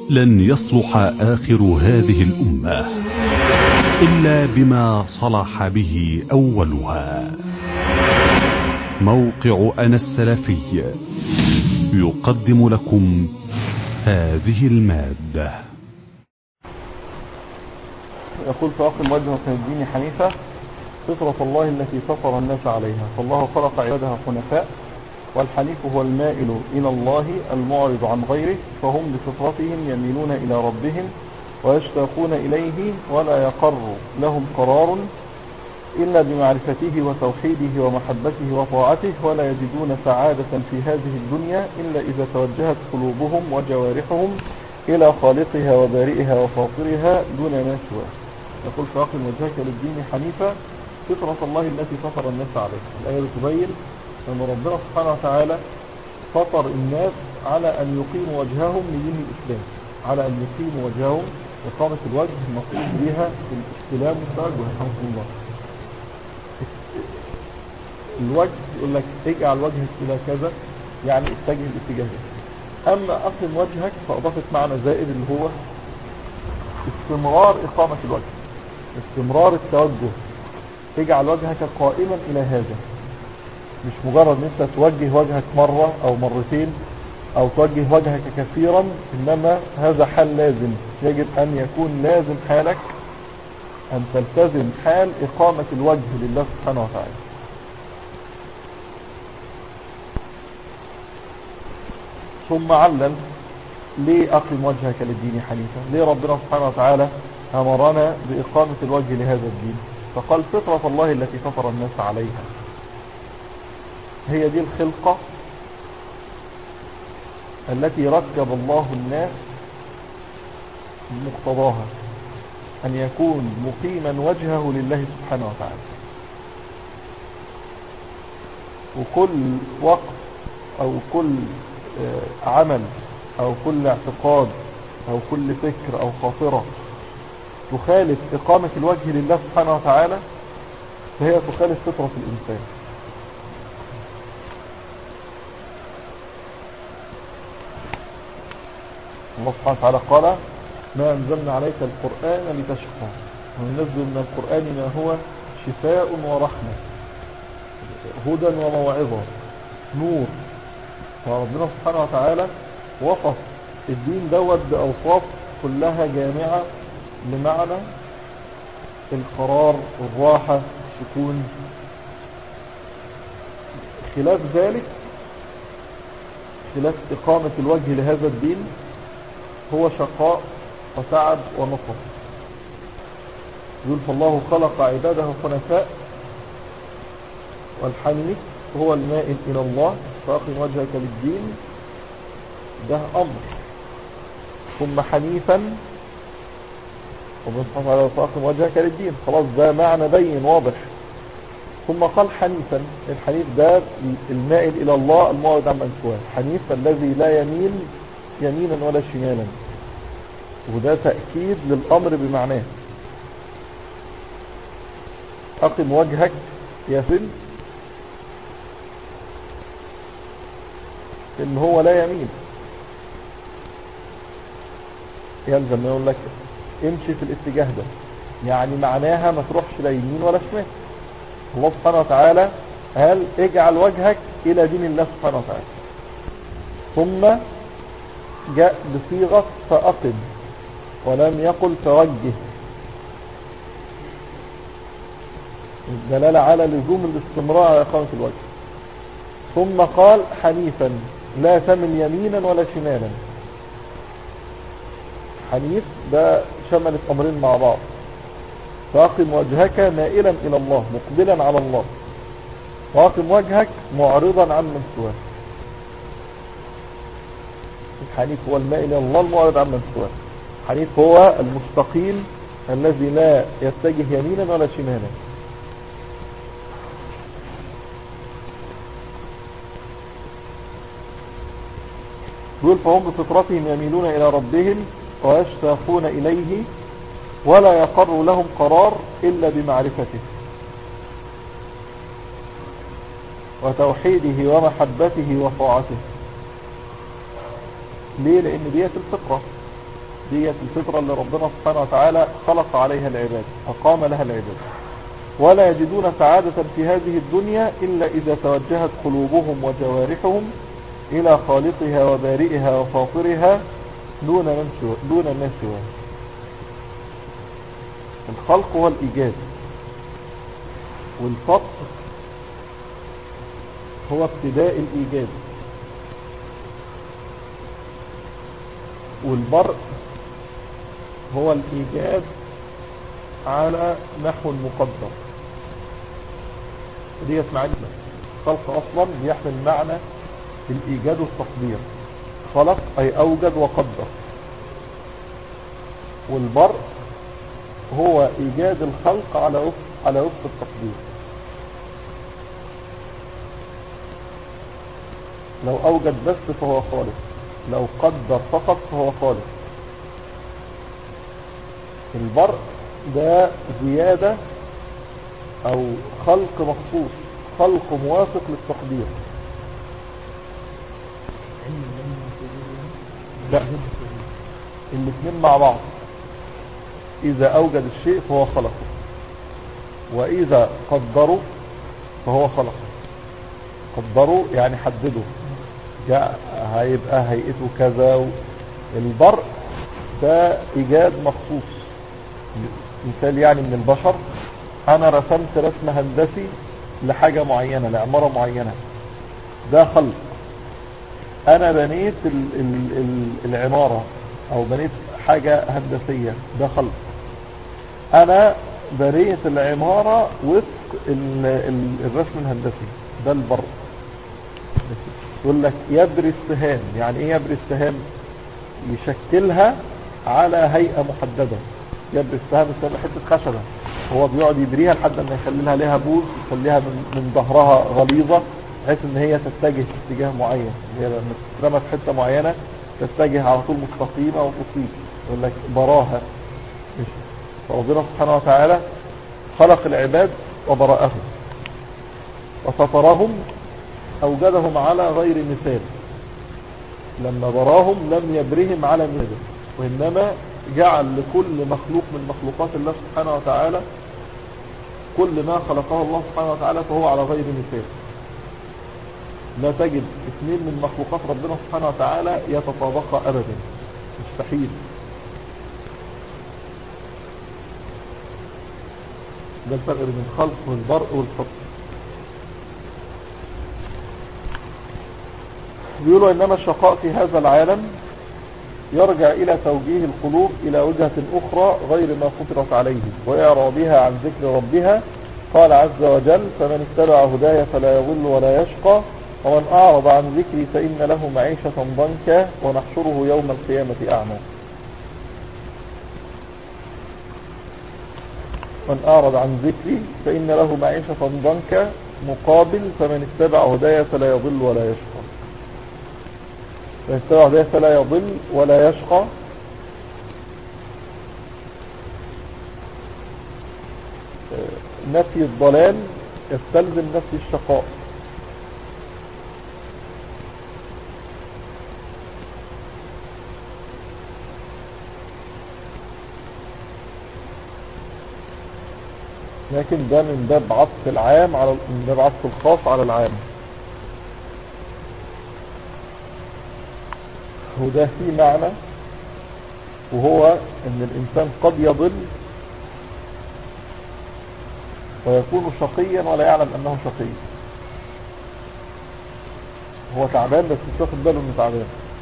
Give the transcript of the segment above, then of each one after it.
لن يصلح آخر هذه الأمة إلا بما صلح به أولها موقع أنا السلفي يقدم لكم هذه المادة يقول فأقم وجهك للدين حنيفة فطرة الله التي فطر الناس عليها فالله خلق عبادها حنفاء والحنيف هو المائل إلى الله المعرض عن غيره فهم بفطرتهم يميلون إلى ربهم ويشتاقون إليه ولا يقر لهم قرار إلا بمعرفته وتوحيده ومحبته وطاعته ولا يجدون سعادة في هذه الدنيا إلا إذا توجهت قلوبهم وجوارحهم إلى خالقها وبارئها وفاطرها دون ما سواه يقول فاقم وجهك للدين حنيفا فطرة الله التي فطر الناس عليها الآية تبين أن ربنا سبحانه وتعالى فطر الناس على أن يقيموا وجههم لدين الإسلام على أن يقيموا وجههم إقامة الوجه المقصود بها الاستلام والتوجه رحمه الله الوجه يقول لك اجعل وجهك إلى كذا يعني اتجه الاتجاه ده أما أقم وجهك فأضافت معنى زائد اللي هو استمرار إقامة الوجه استمرار التوجه اجعل وجهك قائما إلى هذا مش مجرد ان انت توجه وجهك مرة او مرتين او توجه وجهك كثيرا انما هذا حال لازم يجب ان يكون لازم حالك ان تلتزم حال اقامة الوجه لله سبحانه وتعالى ثم علل ليه اقم وجهك للدين حنيفا ليه ربنا سبحانه وتعالى امرنا باقامة الوجه لهذا الدين فقال فطرة الله التي فطر الناس عليها هي دي الخلقة التي ركب الله الناس مقتضاها أن يكون مقيما وجهه لله سبحانه وتعالى وكل وقت أو كل عمل أو كل اعتقاد أو كل فكر أو خاطرة تخالف إقامة الوجه لله سبحانه وتعالى فهي تخالف فطرة الإنسان الله سبحانه وتعالى قال ما أنزلنا عليك القرآن لتشقى وننزل من القرآن ما هو شفاء ورحمة هدى وموعظة نور فربنا سبحانه وتعالى وصف الدين دوت بأوصاف كلها جامعة لمعنى القرار الراحة السكون خلاف ذلك خلاف إقامة الوجه لهذا الدين هو شقاء وتعب ونصر يقول فالله خلق عباده حنفاء والحنيف هو المائل إلى الله فأقم وجهك للدين ده أمر ثم حنيفا وبسبحانه وتعالى فأقم وجهك للدين خلاص ده معنى بين واضح ثم قال حنيفا الحنيف ده المائل إلى الله المعرض عن سواه حنيف الذي لا يميل يمينا ولا شمالا وده تأكيد للأمر بمعناه أقم وجهك يا فل إن هو لا يمين يلزم يقول لك امشي في الاتجاه ده يعني معناها ما تروحش لا يمين ولا شمال الله سبحانه وتعالى قال اجعل وجهك إلى دين الله سبحانه وتعالى ثم جاء بصيغة فأقم ولم يقل توجه الدلالة على لزوم الاستمرار على إقامة الوجه ثم قال حنيفا لا تمل يمينا ولا شمالا حنيف ده شملت أمرين مع بعض فأقم وجهك مائلا إلى الله مقبلا على الله فأقم وجهك معرضا عن من سواه الحنيف هو المائل إلى الله المعرض عن من سواه الحنيف هو المستقيم الذي لا يتجه يمينا ولا شمالا يقول فهم بفطرتهم يميلون إلى ربهم ويشتاقون إليه ولا يقر لهم قرار إلا بمعرفته وتوحيده ومحبته وطاعته ليه لأن ديت الفطرة ديت الفطرة اللي ربنا سبحانه وتعالى خلق عليها العباد أقام لها العباد ولا يجدون سعادة في هذه الدنيا إلا إذا توجهت قلوبهم وجوارحهم إلى خالقها وبارئها وفاطرها دون من سوى دون ما سواه الخلق هو الإيجاد والفطر هو ابتداء الإيجاد والبرء هو الإيجاد على نحو مقدر ديت معنى خلق أصلا بيحمل معنى الإيجاد والتصدير خلق أي أوجد وقدر والبرء هو إيجاد الخلق على وفق على وفق التقدير لو أوجد بس فهو خالق لو قدر فقط فهو خالق البرء ده زيادة أو خلق مخصوص خلق موافق للتقدير لا الاثنين مع بعض إذا أوجد الشيء فهو خلقه وإذا قدروا فهو خلقه قدروا يعني حددوا جاء هيبقى هيئته كذا البرء ده إيجاد مخصوص مثال يعني من البشر أنا رسمت رسم هندسي لحاجة معينة لعمارة معينة ده خلق أنا بنيت ال ال ال العمارة أو بنيت حاجة هندسية ده خلق أنا بنيت العمارة وفق ال ال الرسم الهندسي ده البر يقول لك يبري السهام يعني ايه يبري السهام يشكلها على هيئة محددة يبري السهام السهام حتة خشبة هو بيقعد يبريها لحد ما يخلي لها لها بوز يخليها من, من ظهرها غليظة بحيث ان هي تتجه في اتجاه معين هي لما تترمى في حتة معينة تتجه على طول مستقيمة وتصيب يقول لك براها مش فربنا سبحانه وتعالى خلق العباد وبرأهم وفطرهم أوجدهم على غير مثال لما براهم لم يبرهم على مثال وإنما جعل لكل مخلوق من مخلوقات الله سبحانه وتعالى كل ما خلقه الله سبحانه وتعالى فهو على غير مثال لا تجد اثنين من مخلوقات ربنا سبحانه وتعالى يتطابقا أبدا مستحيل ده الفرق بين الخلق والبرء والفطر بيقولوا إنما الشقاء في هذا العالم يرجع إلى توجيه القلوب إلى وجهة أخرى غير ما فطرت عليه وإعراضها عن ذكر ربها قال عز وجل فمن اتبع هداي فلا يضل ولا يشقى ومن أعرض عن ذكري فإن له معيشة ضنكا ونحشره يوم القيامة أعمى من أعرض عن ذكري فإن له معيشة ضنكا مقابل فمن اتبع هدايا فلا يضل ولا يشقى من اتبع هدايا فلا يضل ولا يشقى نفي الضلال يستلزم نفي الشقاء لكن ده من باب عطف العام على من باب عطف الخاص على العام وده فيه معنى وهو ان الانسان قد يضل ويكون شقيا ولا يعلم انه شقي هو تعبان بس مش واخد باله انه تعبان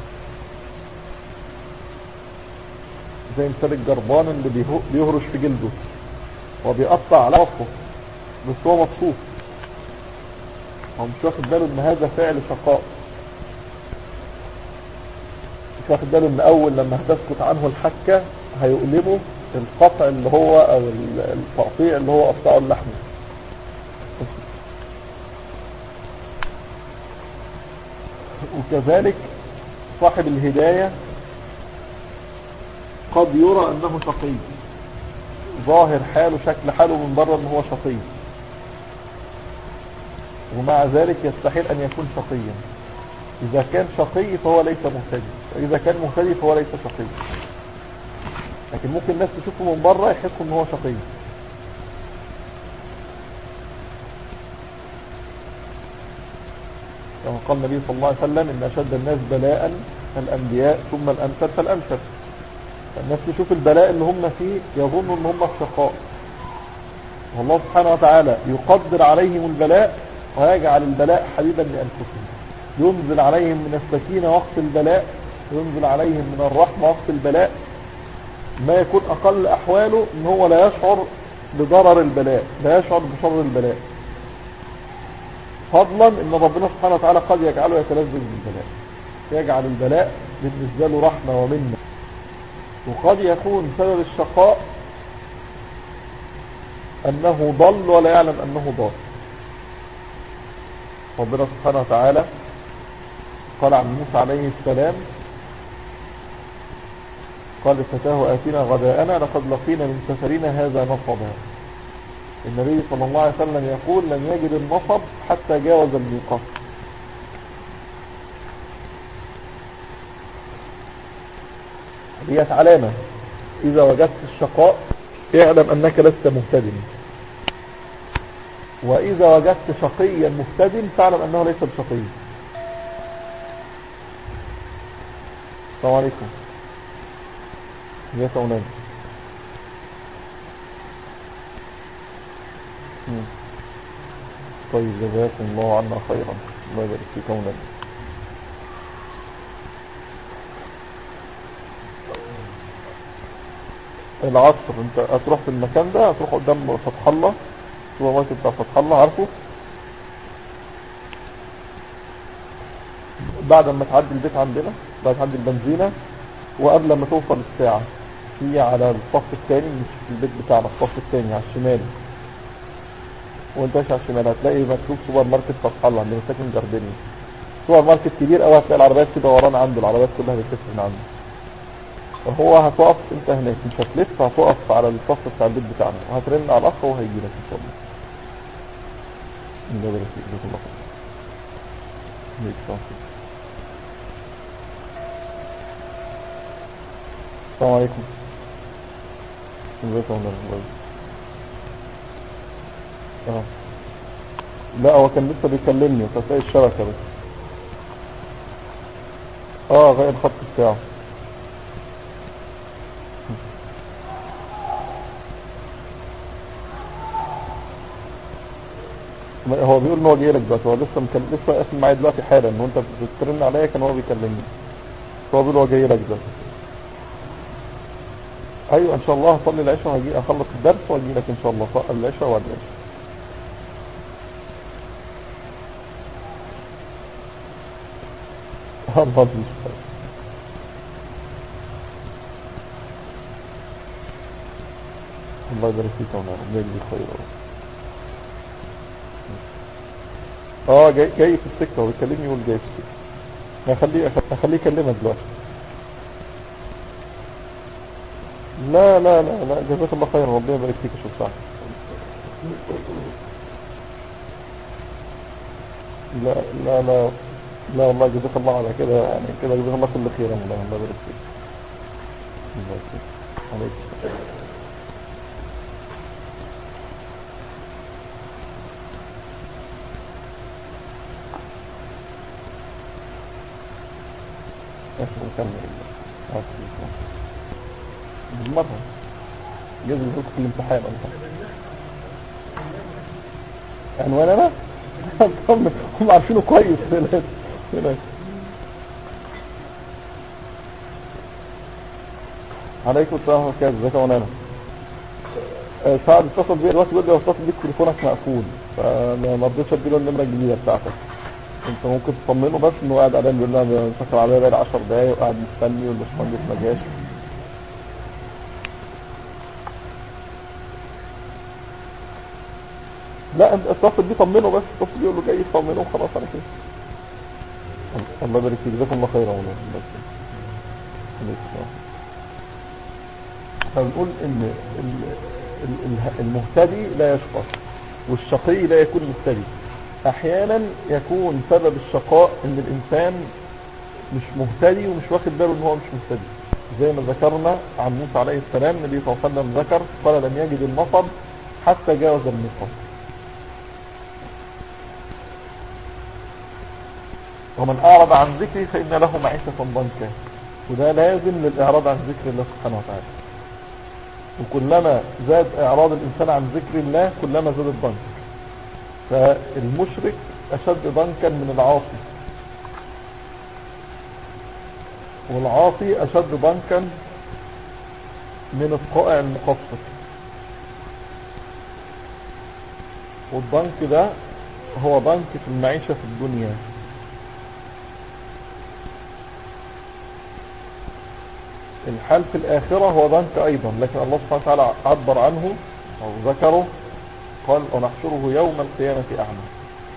زي مثال الجربان اللي بيهرش في جلده هو بيقطع على وصفه بس هو مبسوط هو مش واخد باله ان هذا فعل شقاء مش واخد باله ان اول لما هتسكت عنه الحكة هيؤلمه القطع اللي هو او التقطيع اللي هو قطعه اللحم وكذلك صاحب الهداية قد يرى انه شقي ظاهر حاله شكل حاله من بره ان هو شقي ومع ذلك يستحيل ان يكون شقيا اذا كان شقي فهو ليس مهتدي واذا كان مهتدي فهو ليس شقي لكن ممكن الناس تشوفه من بره يحسوا ان هو شقي كما قال النبي صلى الله عليه وسلم ان اشد الناس بلاء الانبياء ثم الامثل فالامثل الناس تشوف البلاء اللي هم فيه يظنوا ان هم في شقاء والله سبحانه وتعالى يقدر عليهم البلاء ويجعل البلاء حبيبا لانفسهم ينزل عليهم من السكينة وقت البلاء ينزل عليهم من الرحمة وقت البلاء ما يكون أقل أحواله ان هو لا يشعر بضرر البلاء لا يشعر بشر البلاء فضلا ان ربنا سبحانه وتعالى قد يجعله يتلذذ بالبلاء يجعل البلاء بالنسبة له رحمة ومنة وقد يكون سبب الشقاء أنه ضل ولا يعلم أنه ضال ربنا سبحانه وتعالى قال عن موسى عليه السلام قال فتاه آتنا غداءنا لقد لقينا من سفرنا هذا نصبا النبي صلى الله عليه وسلم يقول لم يجد النصب حتى جاوز الميقات هي علامة إذا وجدت الشقاء اعلم أنك لست مهتدم وإذا وجدت شقيا مهتدم فاعلم أنه ليس بشقي السلام عليكم يا سونان طيب جزاكم الله عنا خيرا الله يبارك فيك مولانا العصر انت هتروح في المكان ده هتروح قدام فتح الله سوبر ماركت بتاع فتح الله عارفه بعد ما تعدي البيت عندنا بعد تعدي البنزينة وقبل ما توصل الساعة هي على الصف الثاني مش في البيت بتاعنا الصف الثاني على الشمال وانت ماشي على الشمال هتلاقي مكتوب سوبر ماركت فتح الله عندنا ساكن جارديني سوبر ماركت كبير قوي هتلاقي العربيات كده ورانا عنده العربيات كلها بتلف من عنده وهو هتقف انت هناك مش هتلف هتقف على الصف بتاع البيت بتاعنا وهترن على الاخ وهو هيجي لك ان شاء الله الله يبارك فيك جزاك الله خير ليك شكرا. السلام عليكم ازيكم الله الله اه لا هو كان لسه بيكلمني فتلاقي الشبكة بس اه غير الخط بتاعه ما- هو بيقول ان هو جاي لك دلوقتي هو لسه مكلم لسه قافل معايا دلوقتي حالا ان انت بترن عليا كان هو بيكلمني هو بيقول هو جاي لك دلوقتي ايوه ان شاء الله هصلي العشاء وهجي اخلص الدرس واجي لك ان شاء الله صلي العشاء وبعد العشاء الله يستر الله يبارك فيك يا مولانا الله يجزيك خير يا رب. اه جاي جاي في السكه هو بيكلمني يقول جاي في السكه هخليه هخليه يكلمك دلوقتي لا لا لا لا جزاك الله خير ربنا يبارك فيك يا شيخ سعد لا لا لا لا والله جزاك الله على كده يعني كده جزاك الله كل خير يا مولانا الله يبارك فيك الله يبارك فيك عليك السلام. ايش نكمل بالمرة جاز لكم في الامتحان انت عنوان انا طب هم عارفينه كويس هناك هناك عليكم السلام ورحمة الله ازيك يا مولانا آه، سعد اتصل بيا دلوقتي بيقول لي اتصل بيك تليفونك مقفول فما ما رضيتش اديله النمرة الجديدة بتاعتك انت ممكن تطمنه بس انه قاعد قلقان بيقول لي انا فاكر عليا بقالي 10 دقايق وقاعد مستني والباشمهندس ما جاش لا انت اتصل بيه طمنه بس اتصل بيه قول له جاي طمنه وخلاص على كده الله يبارك فيك جزاكم الله خيرا والله الله يبارك فيك. عليك السلام. فبنقول ان ال- ال- ال- المهتدي لا يشقى والشقي لا يكون مهتدي احيانا يكون سبب الشقاء ان الانسان مش مهتدي ومش واخد باله ان هو مش مهتدي زي ما ذكرنا عن موسى عليه السلام النبي صلى الله عليه وسلم ذكر قال لم يجد المطر حتى جاوز المصر ومن أعرض عن ذكري فإن له معيشة ضنكا وده لازم للإعراض عن ذكر الله سبحانه وتعالى وكلما زاد إعراض الإنسان عن ذكر الله كلما زاد الضنك فالمشرك أشد ضنكا من العاصي والعاصي أشد ضنكا من الطائع المقصر والضنك ده هو ضنك في المعيشة في الدنيا الحال في الآخرة هو ضنك أيضا لكن الله سبحانه وتعالى عبر عنه أو ذكره قال ونحشره يوم القيامة أعمى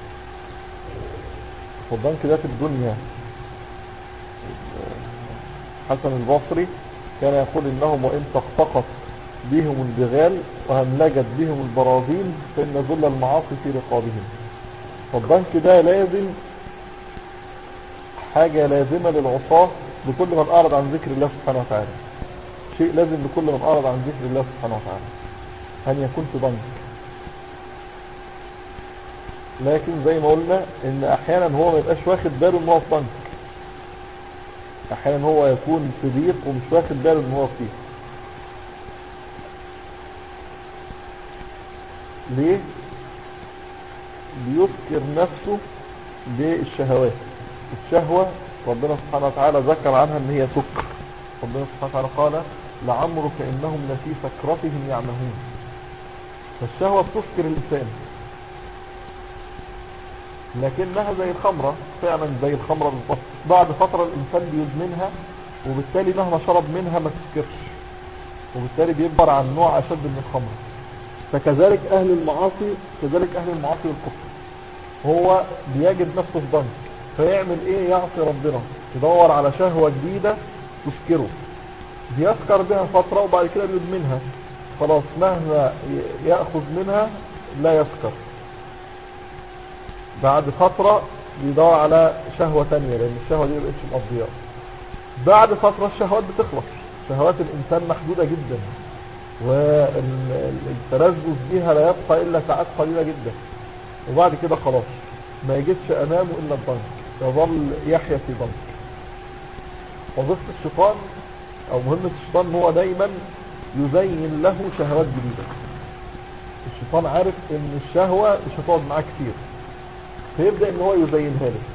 والضنك ده في الدنيا حسن البصري كان يقول إنهم وإن تقطقت بهم البغال وهملجت بهم البراذين فإن ذل المعاصي في رقابهم فالضنك ده لازم حاجة لازمة للعصاة لكل من أعرض عن ذكر الله سبحانه وتعالى شيء لازم لكل من أعرض عن ذكر الله سبحانه وتعالى أن يكون في ضنك لكن زي ما قلنا ان احيانا هو ما يبقاش واخد باله ان هو في ضنك احيانا هو يكون في ضيق ومش واخد باله ان هو فيه ليه بيذكر نفسه بالشهوات الشهوة ربنا سبحانه وتعالى ذكر عنها ان هي سكر ربنا سبحانه وتعالى قال لعمرك انهم لفي سكرتهم يعمهون فالشهوة بتسكر الانسان لكنها زي الخمرة فعلا زي الخمرة بالضبط بعد فترة الإنسان بيدمنها وبالتالي مهما شرب منها ما تسكرش وبالتالي بيكبر عن نوع أشد من الخمر فكذلك أهل المعاصي كذلك أهل المعاصي والكفر هو بيجد نفسه في ضنك فيعمل إيه يعصي ربنا يدور على شهوة جديدة تسكره بيسكر بها فترة وبعد كده بيدمنها خلاص مهما يأخذ منها لا يسكر بعد فترة بيدور على شهوة تانية لأن الشهوة دي مبقتش مقضية بعد فترة الشهوات بتخلص شهوات الإنسان محدودة جدا والتلذذ بيها لا يبقى إلا ساعات قليلة جدا وبعد كده خلاص ما يجدش أمامه إلا الضنك يظل يحيا في ضنك وظيفة الشيطان أو مهمة الشيطان هو دايما يزين له شهوات جديدة الشيطان عارف ان الشهوة مش هتقعد معاه كتير فيبدأ ان هو يزينها له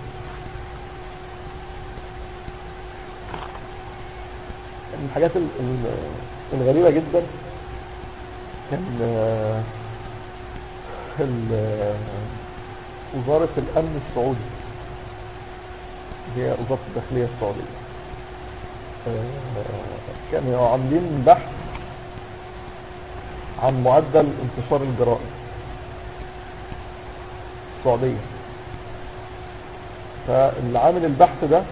من الحاجات الغريبة جدا كان وزارة الأمن السعودي هي وزارة الداخلية السعودية كانوا عاملين بحث عن معدل انتشار الجرائم السعودية فاللي عامل البحث ده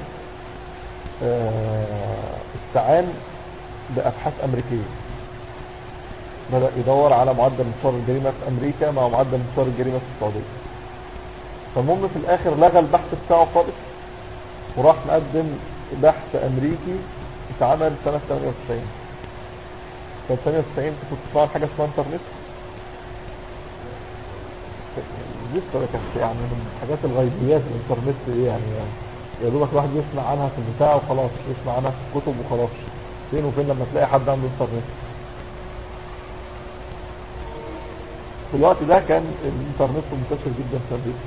استعان بأبحاث أمريكية بدأ يدور على معدل انتشار الجريمة في أمريكا مع معدل انتشار الجريمة في السعودية فالمهم في الآخر لغى البحث بتاعه خالص وراح مقدم بحث أمريكي اتعمل سنة 98 سنة 98 كنت تسمع حاجة اسمها انترنت لسه ما كانش يعني من الحاجات الغيبيات الانترنت دي يعني, يعني يا دوبك الواحد يسمع عنها في البتاع وخلاص يسمع عنها في الكتب وخلاص فين وفين لما تلاقي حد عنده انترنت في الوقت ده كان الانترنت منتشر جدا في امريكا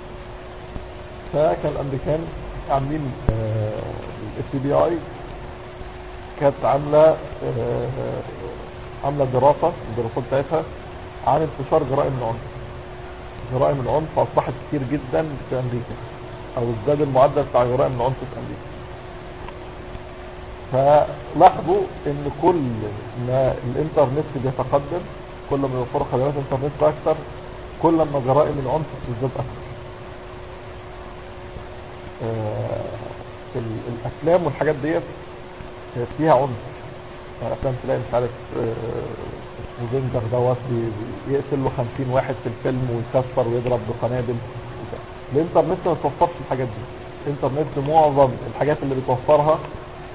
فكان الامريكان عاملين الاف بي اي كانت عامله عامله دراسه الدراسات بتاعتها عن انتشار جرائم العنف جرائم العنف اصبحت كتير جدا في امريكا او ازداد المعدل بتاع جرائم العنف في امريكا فلاحظوا ان كل ما الانترنت بيتقدم كل ما يوفروا خدمات الانترنت اكتر كل ما جرائم العنف بتزداد اكتر آه الافلام والحاجات ديت فيها عنف يعني افلام تلاقي مش عارف اسمه زنجر دوت يقتل له 50 واحد في الفيلم ويكسر ويضرب بقنابل الانترنت ما بتوفرش الحاجات دي الانترنت معظم الحاجات اللي بتوفرها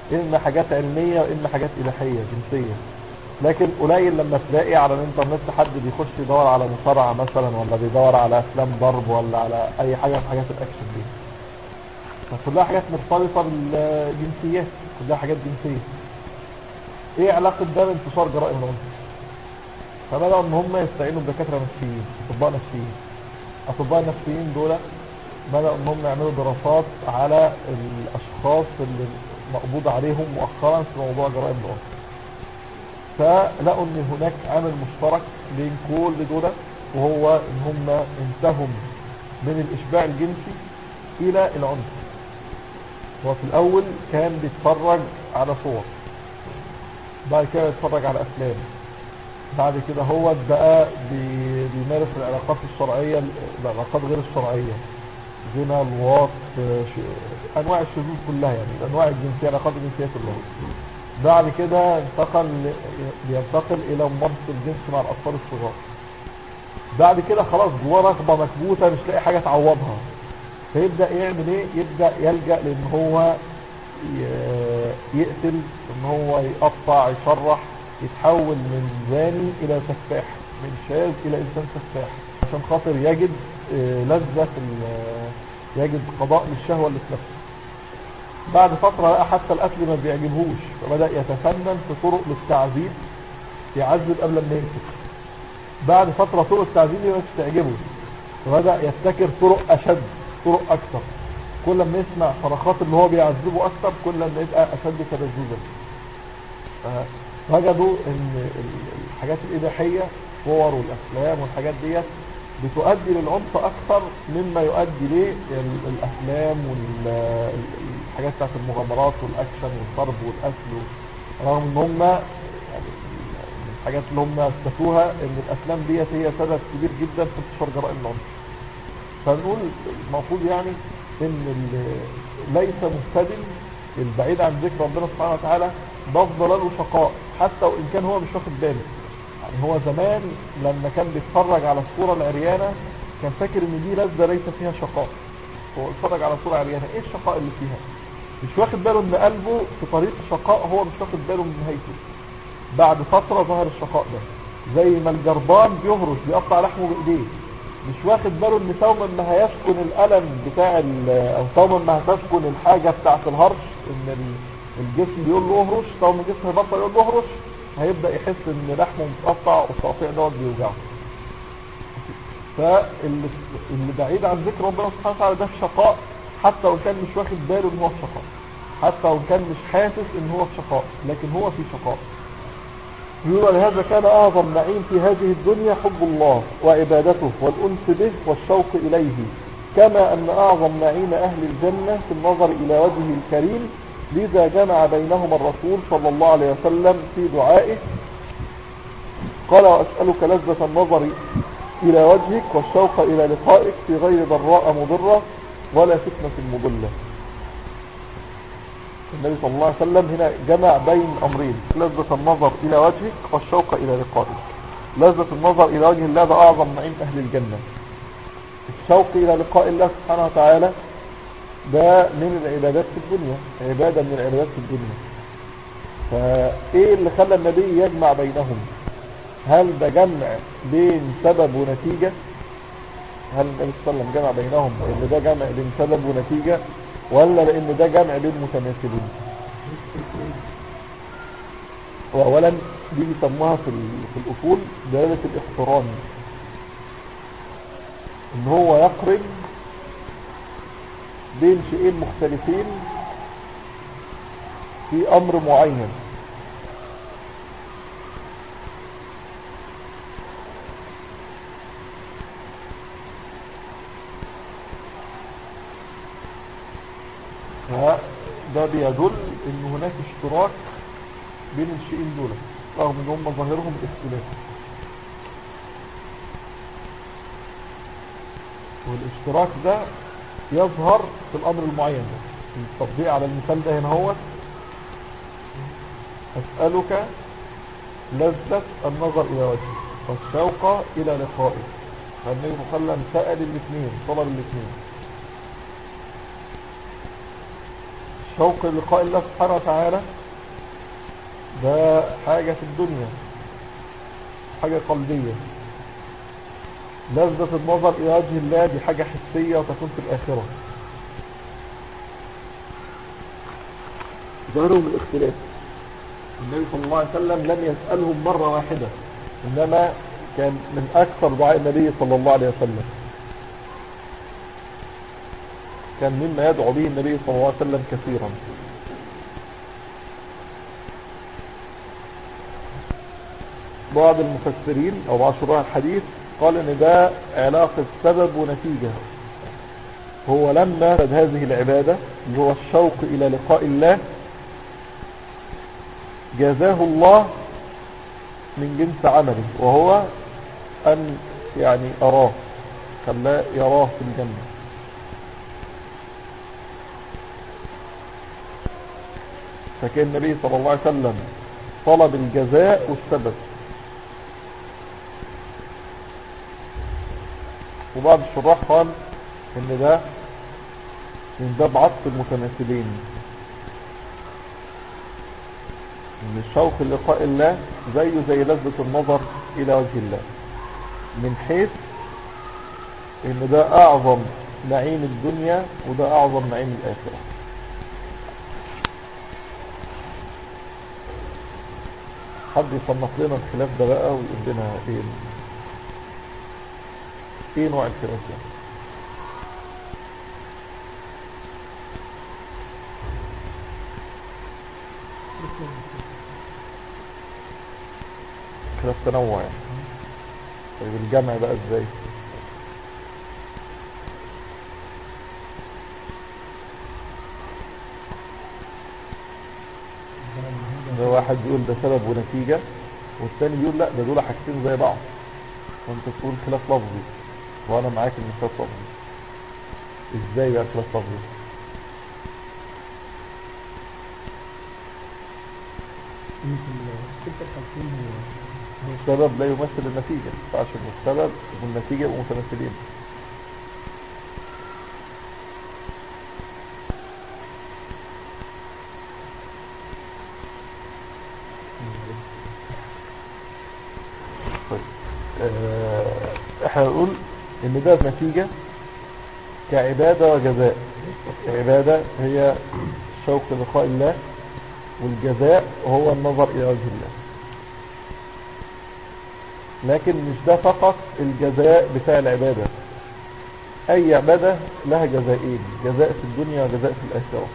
اما حاجات علمية واما حاجات اباحية جنسية لكن قليل لما تلاقي على الانترنت حد بيخش يدور على مصارعة مثلا ولا بيدور على افلام ضرب ولا على اي حاجة في حاجات الاكشن دي فكلها حاجات مرتبطة بالجنسيات كلها حاجات جنسية ايه علاقة ده بانتشار جرائم العنف فبدأوا ان هم يستعينوا بدكاترة نفسيين اطباء نفسيين اطباء النفسيين دول بدأوا ان هم يعملوا دراسات على الاشخاص اللي مقبوض عليهم مؤخرا في موضوع جرائم العنف فلقوا ان هناك عامل مشترك بين كل دول وهو ان هم انتهوا من الاشباع الجنسي الى العنف هو في الاول كان بيتفرج على صور بعد كده يتفرج على افلام بعد كده هو بقى بي- بيمارس العلاقات الشرعية العلاقات غير الشرعية زنا الواط ش- انواع الشذوذ كلها يعني الانواع الجنسية العلاقات الجنسية كلها بعد كده انتقل ل- بينتقل الى ممارسة الجنس مع الاطفال الصغار بعد كده خلاص جواه رغبة مكبوتة مش لاقي حاجة تعوضها فيبدأ يعمل ايه يبدأ يلجأ لان هو ي- يقتل ان هو يقطع يشرح يتحول من زاني الى سفاح من شاذ الى انسان سفاح عشان خاطر يجد آه، لذة في ال- يجد قضاء للشهوة اللي في نفسه بعد فترة بقى حتى القتل ما بيعجبهوش فبدأ يتفنن في طرق للتعذيب يعذب قبل ما يقتل بعد فترة طرق التعذيب دي ما تعجبه فبدأ يبتكر طرق أشد طرق أكثر كل ما يسمع صرخات اللي هو بيعذبه أكثر كل ما يبقى أشد تلذذا فوجدوا ان ال- الحاجات الإباحية الصور والأفلام والحاجات ديت بتؤدي للعنف أكثر مما يؤدي ليه ال- الأفلام والحاجات بتاعت المغامرات والأكشن والضرب والقتل رغم ان هم يعني من الحاجات اللي هم اثبتوها ان الأفلام ديت هي سبب كبير جدا في انتشار جرائم العنف فنقول المفروض يعني ان ال- ليس مهتدم البعيد عن ذكر ربنا سبحانه وتعالى ده في ضلال وشقاء حتى وان كان هو مش واخد باله يعني هو زمان لما كان بيتفرج على الصورة العريانة كان فاكر ان دي لذة ليس فيها شقاء هو اتفرج على صورة عريانة ايه الشقاء اللي فيها مش واخد باله ان قلبه في طريق شقاء هو مش واخد باله من نهايته بعد فترة ظهر الشقاء ده زي ما الجربان بيهرش بيقطع لحمه بايديه مش واخد باله ان توما ما هيسكن الالم بتاع ال- او توما ما هتسكن الحاجة بتاعت الهرش ان ال- الجسم بيقول له اهرش توما الجسم يبطل يقول له اهرش هيبدأ يحس ان لحمه متقطع والتقطيع دوت بيوجعه فاللي اللي بعيد عن ذكر ربنا سبحانه وتعالى ده في شقاء حتى وان كان مش واخد باله ان هو في شقاء حتى وان كان مش حاسس ان هو في شقاء لكن هو في شقاء يقول لهذا كان أعظم نعيم في هذه الدنيا حب الله وعبادته والأنس به والشوق إليه كما أن أعظم نعيم أهل الجنة في النظر إلى وجهه الكريم لذا جمع بينهما الرسول صلى الله عليه وسلم في دعائه قال وأسألك لذة النظر إلى وجهك والشوق إلى لقائك في غير ضراء مضرة ولا فتنة مضلة النبي صلى الله عليه وسلم هنا جمع بين أمرين لذة النظر إلى وجهك والشوق إلى لقائك لذة النظر إلى وجه الله ده أعظم نعيم أهل الجنة الشوق إلى لقاء الله سبحانه وتعالى ده من العبادات في الدنيا عبادة من العبادات في الدنيا فإيه اللي خلى النبي يجمع بينهم هل ده جمع بين سبب ونتيجة هل النبي صلى الله عليه وسلم جمع بينهم ان ده جمع بين سبب ونتيجة ولا لان ده جمع بين متماثلين واولا دي بيسموها في, ال- في الاصول دلالة الاقتران ان هو يقرن بين شيئين مختلفين في امر معين فده بيدل ان هناك اشتراك بين الشيئين دول رغم ان هم ظاهرهم اختلاف والاشتراك ده يظهر في الامر المعين ده التطبيق على المثال ده هنا هو اسألك لذة النظر الى وجهك والشوق الى لقائك فالنبي صلى الله عليه وسلم سأل الاثنين طلب الاثنين الشوق للقاء الله سبحانه وتعالى ده حاجة في الدنيا حاجة قلبية لذة النظر إلى وجه الله دي حاجة حسية وتكون في الآخرة ظهرهم الاختلاف النبي صلى الله عليه وسلم لم يسألهم مرة واحدة إنما كان من أكثر دعاء النبي صلى الله عليه وسلم كان مما يدعو به النبي صلى الله عليه وسلم كثيرا بعض المفسرين أو بعض شراح الحديث قال ان ده علاقة سبب ونتيجة هو لما رد هذه العبادة اللي هو الشوق الى لقاء الله جازاه الله من جنس عمله وهو ان يعني اراه خلاه يراه في الجنة فكان النبي صلى الله عليه وسلم طلب الجزاء والسبب وبعض الشراح قال ان ده من باب عطف المتماثلين ان الشوق لقاء الله زيه زي لذة النظر الى وجه الله من حيث ان ده اعظم نعيم الدنيا وده اعظم نعيم الاخرة حد يصنف لنا الخلاف ده بقى ويقول لنا ايه ايه نوع الخلاف ده خلاف تنوع يعني طيب الجمع بقى ازاي ده واحد يقول ده سبب ونتيجة والتاني يقول لا ده دول حاجتين زي بعض وانت تقول خلاف لفظي وانا معاك ان خلاف لفظي ازاي بقى خلاف لفظي السبب لا يمثل النتيجة فعشان السبب والنتيجة يبقوا متمثلين طيب آه، احنا نقول ان ده نتيجة كعبادة وجزاء العبادة هي شوق لقاء الله والجزاء هو النظر الى وجه الله لكن مش ده فقط الجزاء بتاع العبادة اي عبادة لها جزائين جزاء في الدنيا وجزاء في الاخرة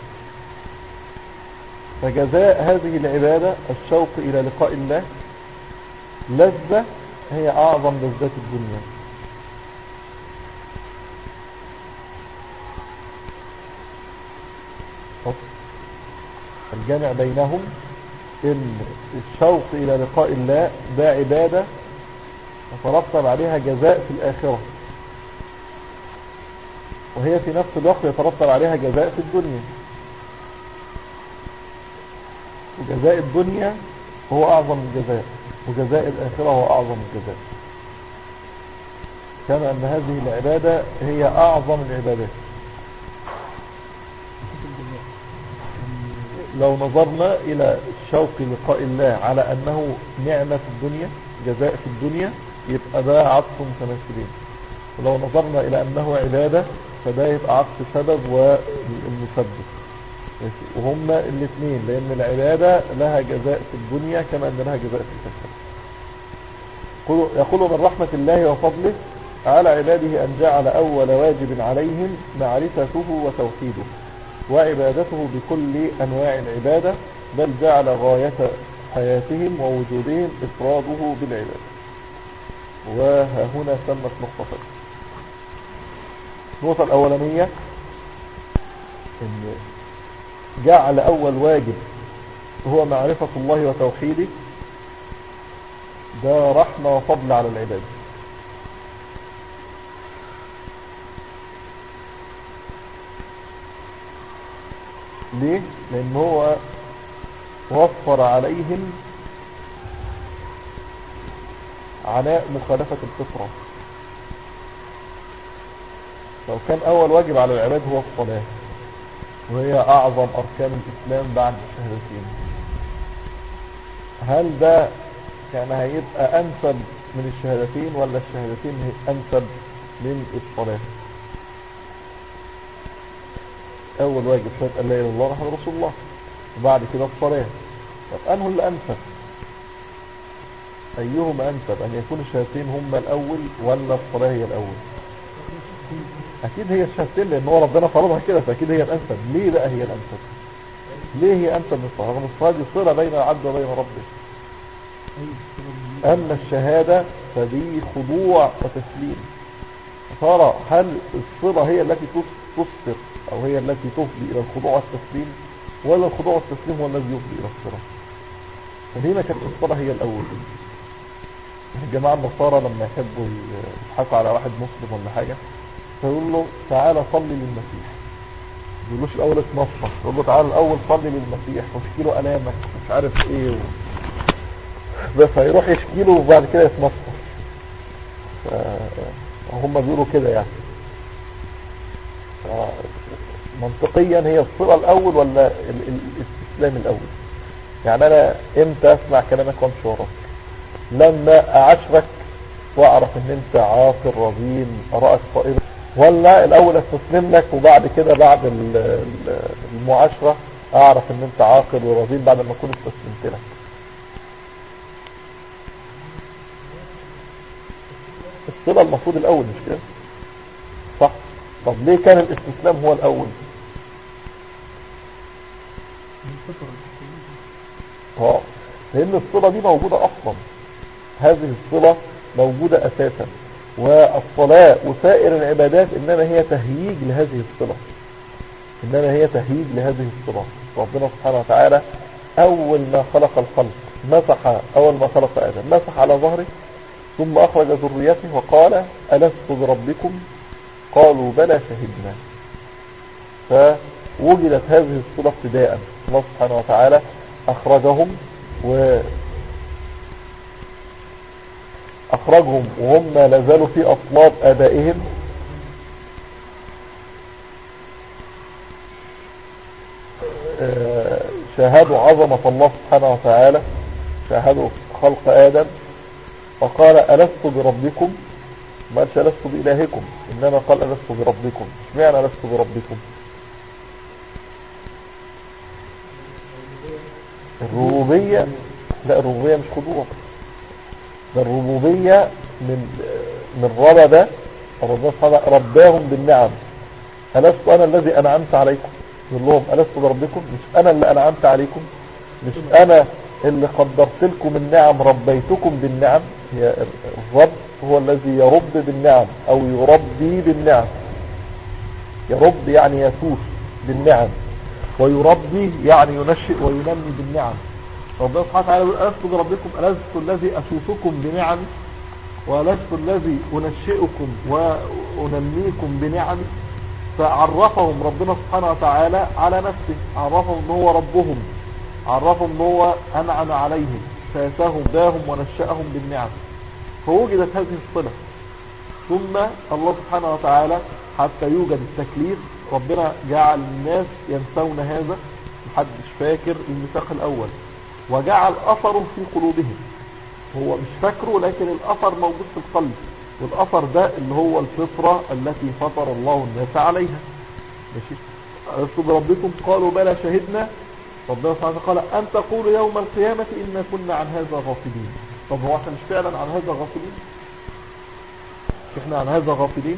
فجزاء هذه العبادة الشوق الى لقاء الله لذة هي اعظم لذات الدنيا الجامع بينهم ان الشوق الى لقاء الله ده عبادة يترتب عليها جزاء في الاخرة وهي في نفس الوقت يترتب عليها جزاء في الدنيا وجزاء الدنيا هو اعظم الجزاء وجزاء الاخرة هو اعظم الجزاء كما ان هذه العبادة هي اعظم العبادات لو نظرنا الى شوق لقاء الله على انه نعمة في الدنيا جزاء في الدنيا يبقى ده عطف متمثلين ولو نظرنا الى انه عبادة فده يبقى عطف سبب والمسبب وهما الاثنين لان العبادة لها جزاء في الدنيا كما ان لها جزاء في الاخرة يقول من رحمة الله وفضله على عباده ان جعل اول واجب عليهم معرفته وتوحيده وعبادته بكل أنواع العبادة بل جعل غاية حياتهم ووجودهم إفراده بالعبادة وها هنا تمت نقطة النقطة الأولانية إن جعل أول واجب هو معرفة الله وتوحيده ده رحمة وفضل على العباد ليه لان هو وفر عليهم عناء مخالفة الفطرة لو كان اول واجب على العباد هو الصلاة وهي اعظم اركان الاسلام بعد الشهادتين هل ده كان هيبقى انسب من الشهادتين ولا الشهادتين هي انسب من الصلاة اول واجب شهادة ان لا اله الا الله محمد رسول الله وبعد كده الصلاة طب انه اللي انسب ايهما انسب ان يكون الشهادتين هما الاول ولا الصلاة هي الاول اكيد هي الشهادتين لان هو ربنا فرضها كده فاكيد هي الانسب ليه بقى هي الانسب ليه هي انسب من الصلاة رغم الصلاة دي صلة بين العبد وبين ربه اما الشهادة فدي خضوع وتسليم ترى هل الصلة هي التي تصفر او هي التي تفضي الى الخضوع والتسليم ولا الخضوع والتسليم هو الذي يفضي الى الصلة فهنا كانت الصلاة هي الاول الجماعة النصارى لما يحبوا يضحكوا على واحد مسلم ولا حاجة فيقول له تعالى صلي للمسيح ما يقولوش الاول اتنصح يقول له تعالى الاول صلي للمسيح واشكي له الامك مش عارف ايه و... بس هيروح يشكي له وبعد كده يتنصح هم بيقولوا كده يعني منطقيا هي الصلة الاول ولا الاستسلام الاول يعني انا امتى اسمع كلامك وامشي وراك لما اعاشرك واعرف ان انت عاقل رزين ارائك طائر ولا الاول استسلم لك وبعد كده بعد المعاشرة اعرف ان انت عاقل ورزين بعد ما اكون استسلمت لك الصلة المفروض الاول مش كده صح طب ليه كان الاستسلام هو الاول اه لان الصلة دي موجودة اصلا هذه الصلة موجودة اساسا والصلاة وسائر العبادات انما هي تهييج لهذه الصلة انما هي تهييج لهذه الصلة ربنا سبحانه وتعالى اول ما خلق الخلق مسح اول ما خلق ادم مسح على ظهره ثم اخرج ذريته وقال الست بربكم قالوا بلى شهدنا فوجدت هذه الصلة ابتداء الله سبحانه وتعالى اخرجهم و اخرجهم وهم لا زالوا في اصلاب ابائهم شاهدوا عظمة الله سبحانه وتعالى شاهدوا خلق ادم فقال ألست بربكم ما قالش ألست بإلهكم إنما قال ألست بربكم اشمعنى ألست بربكم الربوبية لا الربوبية مش خضوع ده الربوبية من من ربب ربنا سبحانه رباهم بالنعم ألست أنا الذي أنعمت عليكم يقول لهم ألست بربكم مش أنا اللي أنعمت عليكم مش أنا اللي قدرت لكم النعم ربيتكم بالنعم هي الرب هو الذي يرب بالنعم او يربي بالنعم يرب يعني يسوس بالنعم ويربي يعني ينشئ وينمي بالنعم ربنا سبحانه وتعالى يقول ألست بربكم ألست الذي أسوسكم بنعم وألست الذي أنشئكم وأنميكم بنعم فعرفهم ربنا سبحانه وتعالى على نفسه عرفهم ان هو ربهم عرفهم ان هو انعم عليهم ساسهم داهم ونشأهم بالنعم فوجدت هذه الصلة ثم الله سبحانه وتعالى حتى يوجد التكليف ربنا جعل الناس ينسون هذا محدش فاكر الميثاق الاول وجعل اثره في قلوبهم هو مش فاكره لكن الاثر موجود في القلب والاثر ده اللي هو الفطرة التي فطر الله الناس عليها ماشي ألست بربكم قالوا بلى شهدنا ربنا سبحانه قال أن تقول يوم القيامة إنا كنا عن هذا غافلين طب هو احنا مش فعلا عن هذا غافلين مش احنا عن هذا غافلين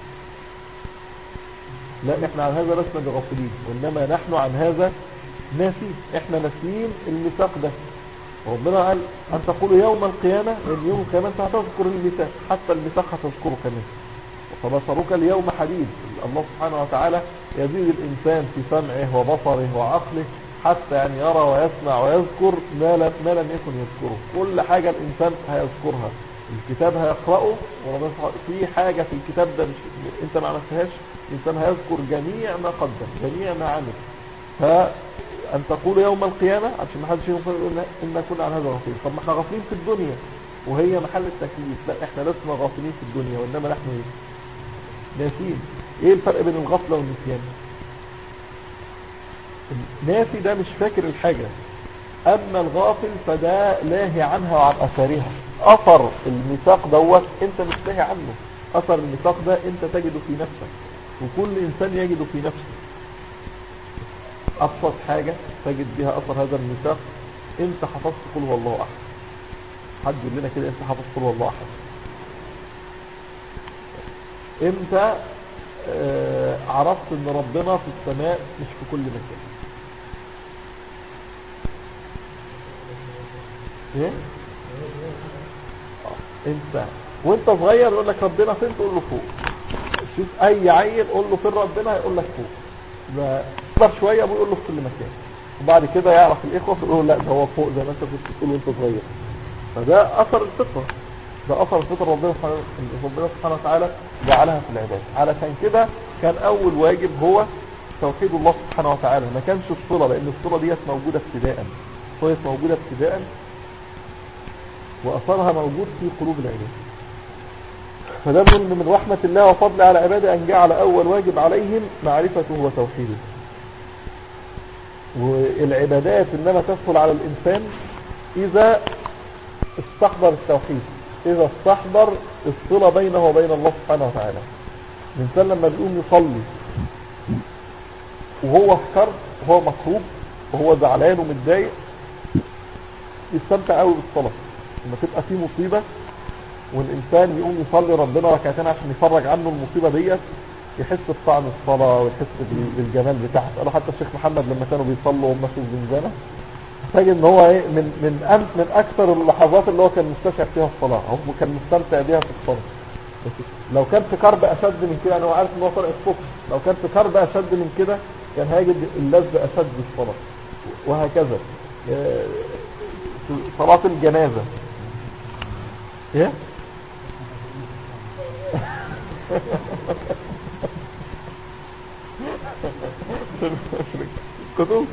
لا احنا عن هذا لسنا بغافلين وإنما نحن عن هذا ناسين احنا ناسيين الميثاق ده ربنا قال أن تقول يوم القيامة ان يوم القيامة انت هتذكر الميثاق حتى الميثاق هتذكره كمان فبصرك اليوم حديد الله سبحانه وتعالى يزيد الإنسان في سمعه وبصره وعقله حتى يعني يرى ويسمع ويذكر ما لم, ما لم يكن يذكره كل حاجة الإنسان هيذكرها الكتاب هيقرأه وربنا في حاجة في الكتاب ده مش انت ما عملتهاش الإنسان هيذكر جميع ما قدم جميع ما عمل فأن تقول يوم القيامة عشان ما حدش يقول إن كنا عن هذا غافلين طب ما احنا غافلين في الدنيا وهي محل التكليف لا احنا لسنا غافلين في الدنيا وإنما نحن ناسين ايه الفرق بين الغفلة والنسيان الناسي ده مش فاكر الحاجة اما الغافل فده لاهي عنها وعن اثارها اثر الميثاق دوت انت مش لاهي عنه اثر الميثاق ده انت تجده في نفسك وكل انسان يجده في نفسه ابسط حاجة تجد بها اثر هذا الميثاق انت حفظت قل هو الله احد حد يقول لنا كده انت حفظت قل هو الله احد انت آه عرفت ان ربنا في السماء مش في كل مكان ايه آه. انت وانت صغير يقول لك ربنا فين تقول له فوق شوف اي عيل قول له فين ربنا هيقول لك فوق كبر شويه ابوه يقول له في كل مكان وبعد كده يعرف الاخوه يقولوا لا ده هو فوق زي ما انت كنت بتقول وانت صغير فده اثر الفطره ده اثر الفطره ربنا سبحانه ربنا سبحانه وتعالى جعلها في العباد علشان كده كان اول واجب هو توحيد الله سبحانه وتعالى ما كانش الصله لان الصله ديت موجوده ابتداء الصله موجوده ابتداء واثرها موجود في قلوب العباد فده من من رحمة الله وفضل على عباده أن جعل أول واجب عليهم معرفته وتوحيده والعبادات إنما تدخل على الإنسان إذا استحضر التوحيد إذا استحضر الصلة بينه وبين الله سبحانه وتعالى الإنسان لما بيقوم يصلي وهو في كرب وهو مكروب وهو زعلان ومتضايق يستمتع قوي بالصلاة لما تبقى في مصيبة والإنسان يقوم يصلي ربنا ركعتين عشان يفرج عنه المصيبة ديت يحس بطعم الصلاة ويحس بالجمال بتاعها قالوا حتى الشيخ محمد لما كانوا بيصلوا وهم في الزنزانة تجد ان هو ايه من من أم من اكثر اللحظات اللي هو كان مستشعر فيها الصلاة هو كان مستمتع بيها في الصلاة لو كان في كرب اشد من كده انا عارف ان هو طلع الصبح لو كان في كرب اشد من كده كان هيجد اللذة اشد بالصلاة وهكذا صلاة الجنازة ايه كتب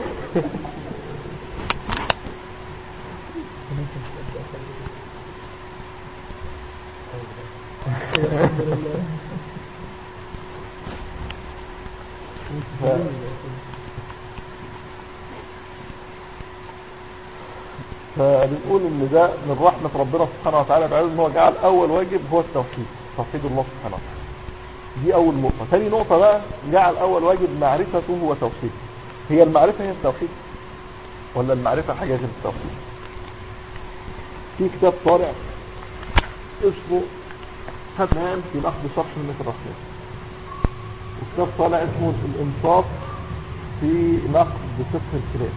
فبنقول ان ده من رحمة ربنا سبحانه وتعالى بعد ان هو جعل اول واجب هو التوحيد توحيد الله سبحانه وتعالى دي اول نقطة ثاني نقطة بقى جعل اول واجب معرفته وتوحيده هي المعرفة هي التوحيد ولا المعرفة حاجة غير التوحيد في كتاب طارع اسمه فتمان في نقد شرح سنة الرحمن وكتاب طالع اسمه الانصاف في نقد فقه الكلام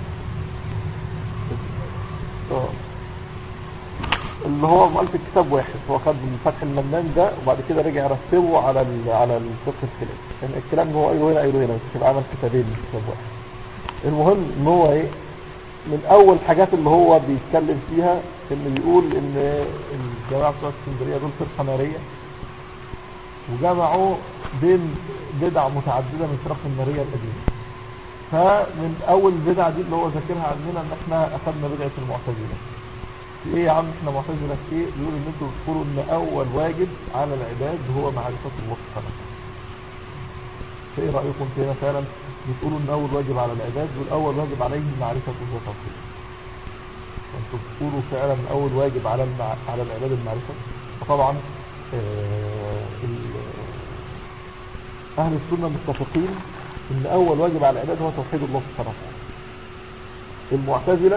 اللي هو مؤلف الكتاب واحد هو خد من فتح المنان ده وبعد كده رجع رتبه على ال على الفقه الكلام يعني الكلام هو قايله هنا قايله هنا مش عمل كتابين مش كتاب واحد المهم ان هو ايه من اول حاجات اللي هو بيتكلم فيها ان بيقول ان الجماعه بتوع اسكندريه دول فرقه ناريه وجمعوا بين بدع متعدده من فرق الناريه القديمه فمن اول البدع دي اللي هو ذاكرها عننا ان احنا اخذنا بدعه المعتزله ايه يا عم احنا معتزله في ايه بيقول ان انتوا تذكروا ان اول واجب على العباد هو معرفه الله سبحانه وتعالى فايه رايكم كده فعلا بتقولوا ان اول واجب على العباد والاول واجب عليهم معرفته وتوحيده انتوا بتقولوا فعلا ان اول واجب على المع... على العباد المعرفه فطبعا آه ال... اهل السنه متفقين ان اول واجب على العباد هو توحيد الله سبحانه وتعالى المعتزله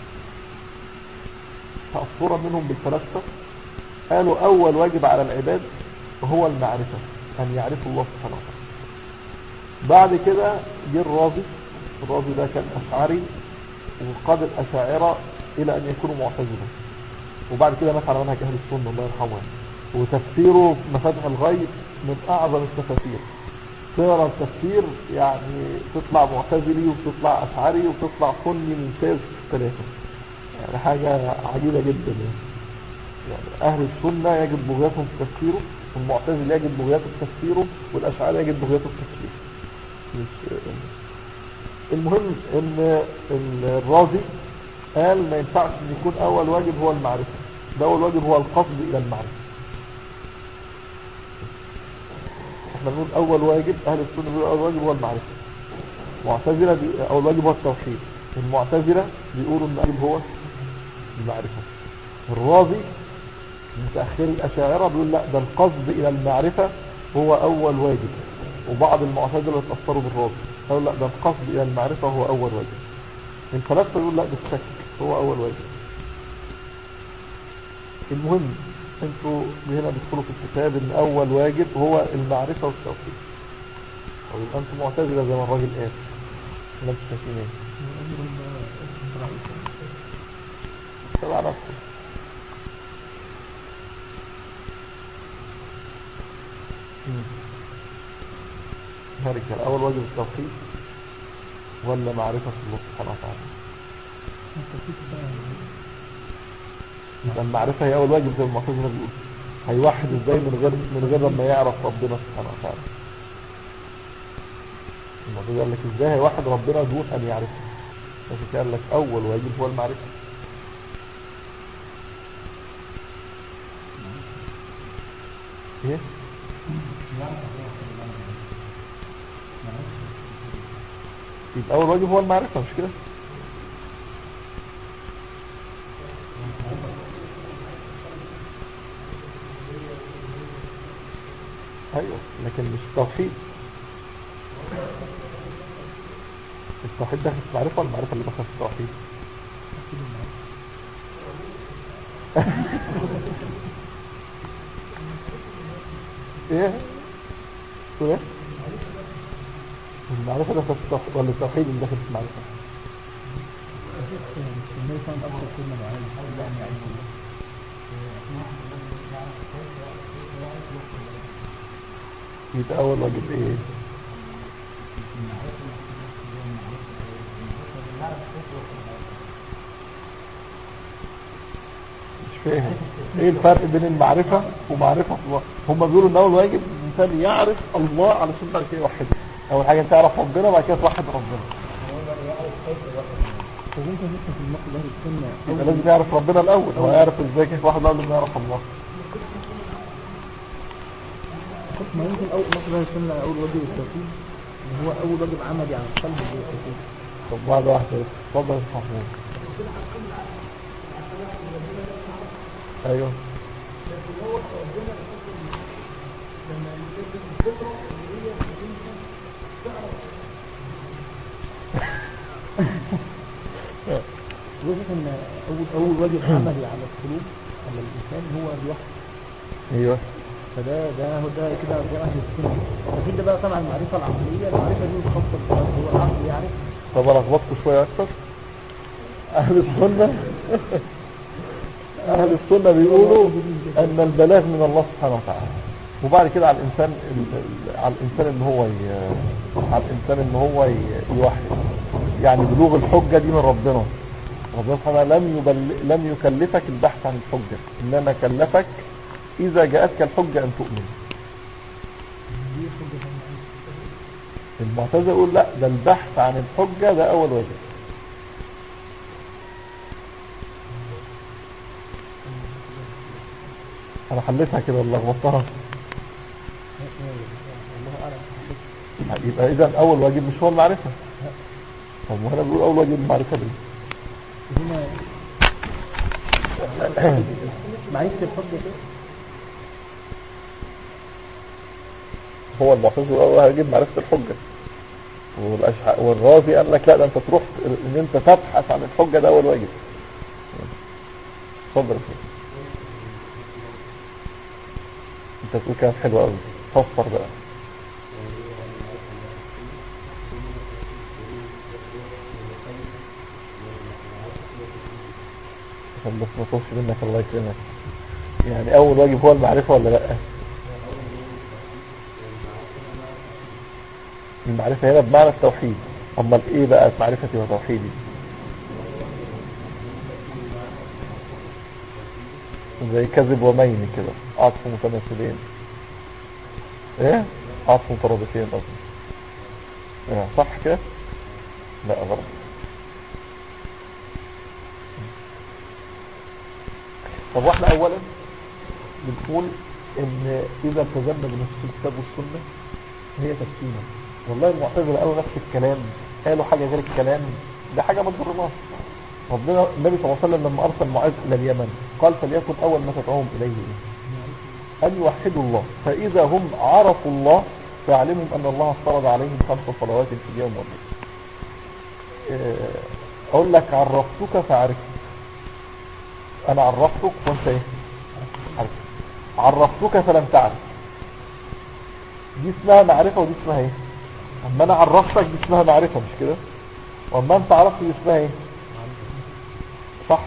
تأثرا منهم بالفلاسفة قالوا أول واجب على العباد هو المعرفة أن يعرفوا الله سبحانه وتعالى بعد كده جه الرازي الرازي ده كان أشعري وقاد الأشاعرة إلى أن يكونوا معتزلة وبعد كده مات على منهج أهل السنة الله يرحمه وتفسيره في مفاتح الغيب من أعظم التفاسير تقرا التفسير يعني تطلع معتزلي وتطلع أشعري وتطلع سني ممتاز ثلاثة يعني حاجة عجيبة جدا يعني. يعني أهل السنة يجب بغياتهم في تفسيره والمعتزل يجب بغياته في تفسيره والأشعري يجب بغياته في تفسيره مش المهم ان الرازي قال ما ينفعش ان يكون اول واجب هو المعرفة ده اول واجب هو القصد الى المعرفة احنا بنقول اول واجب اهل السنة بيقول اول واجب هو المعرفة المعتزلة بي... أول واجب هو التوحيد المعتزلة بيقولوا إن الواجب هو المعرفة الرازي متأخر الأشاعرة بيقول لا ده القصد إلى المعرفة هو أول واجب وبعض المعتزلة اتأثروا بالرازي قالوا لا ده القصد إلى المعرفة هو أول واجب الفلاسفة يقول لا ده الشك هو أول واجب المهم انتوا هنا بتدخلوا في الكتاب ان اول واجب هو المعرفة والتوحيد او يبقى انتوا معتزلة زي ما الراجل قال ولا انتوا شايفين ايه تبع نفسه مم. يا رجال اول واجب التوحيد ولا معرفة الله سبحانه وتعالى يبقى المعرفة هي أول واجب زي ما المعتزلة بيقول هيوحد ازاي من غير من غير لما يعرف ربنا سبحانه وتعالى المعتزلة قال لك ازاي هيوحد ربنا دون أن يعرفه بس قال لك أول واجب هو المعرفة ايه يبقى أول واجب هو المعرفة مش كده ايوه لكن مش التوحيد التوحيد داخل في المعرفة ولا المعرفة اللي داخل في التوحيد ايه تقول ايه المعرفة داخل في التوحيد ولا التوحيد اللي داخل في المعرفة يبقى أول واجب إيه مش فاهم ايه الفرق بين المعرفة ومعرفة الله هم بيقولوا ان اول واجب الانسان يعرف الله علشان بعد كده يوحده اول حاجة انت تعرف ربنا وبعد كده توحد ربنا يبقى لازم يعرف ربنا الاول هو يعرف ازاي كيف واحد قبل ما يعرف الله ما يمكن اول مثلا السنه اول واجب التوحيد اللي هو اول واجب عملي على القلب هو التوحيد طب واحدة واحدة اتفضل يا أستاذ محمود ايوه واضح ان اول اول واجب عملي على القلوب على الانسان هو الوحي ايوه فده ده هو ده كده ده اهل السنه لكن ده بقى طبعا المعرفه العقليه المعرفه دي الخاصه بالقلب هو العقل يعرف طب انا اخبطكم شوية اكتر اهل السنة اهل السنة بيقولوا ان البلاغ من الله سبحانه وتعالى وبعد كده على الانسان ال- ال- على الانسان ان هو ي... على الانسان ان هو ي- يوحد يعني بلوغ الحجة دي من ربنا ربنا سبحانه وتعالى لم يبل... لم يكلفك البحث عن الحجة انما كلفك اذا جاءتك الحجة ان تؤمن دي حجه ثانية. المعتزله يقول لا ده البحث عن الحجة ده اول واجب انا حليتها كده ولا لخبطتها الله اعلم يبقى اذا اول واجب مش هو المعرفة طب وانا بقول اول واجب المعرفة ليه هنا معرفه الحجه كده هو المعتزله يقول اول واجب معرفة الحجة والأشع... والرازي قال لك لا ده انت تروح ان انت تبحث عن الحجة ده اول واجب اتفضل يا شيخ. انت تقول كلام حلو قوي فسر بقى عشان بس ما توفش منك الله يكرمك يعني اول واجب هو المعرفة ولا لا المعرفة هنا بمعنى التوحيد اما ايه بقى معرفتي وتوحيدي زي كذب ومين كده عطف متماثلين ايه عطف مترادفين قصدي إيه، صح كده لا غلط طب واحنا اولا بنقول ان اذا التزمنا بنصوص الكتاب والسنه هي تسليمه والله المعتزله قالوا نفس الكلام قالوا حاجة غير الكلام ده حاجة ما تضرناش ربنا النبي صلى الله عليه وسلم لما أرسل معاذ إلى اليمن قال فليكن أول ما تدعوهم إليه إيه؟ أن يوحدوا الله فإذا هم عرفوا الله فيعلمهم أن الله افترض عليهم خمس صلوات في اليوم والليل آه، أقول لك عرفتك فعرفت أنا عرفتك وأنت إيه عرفت عرفتك فلم تعرف دي اسمها معرفة ودي اسمها إيه أما أنا عرفتك دي اسمها معرفة مش كده وأما أنت عرفت دي اسمها إيه صح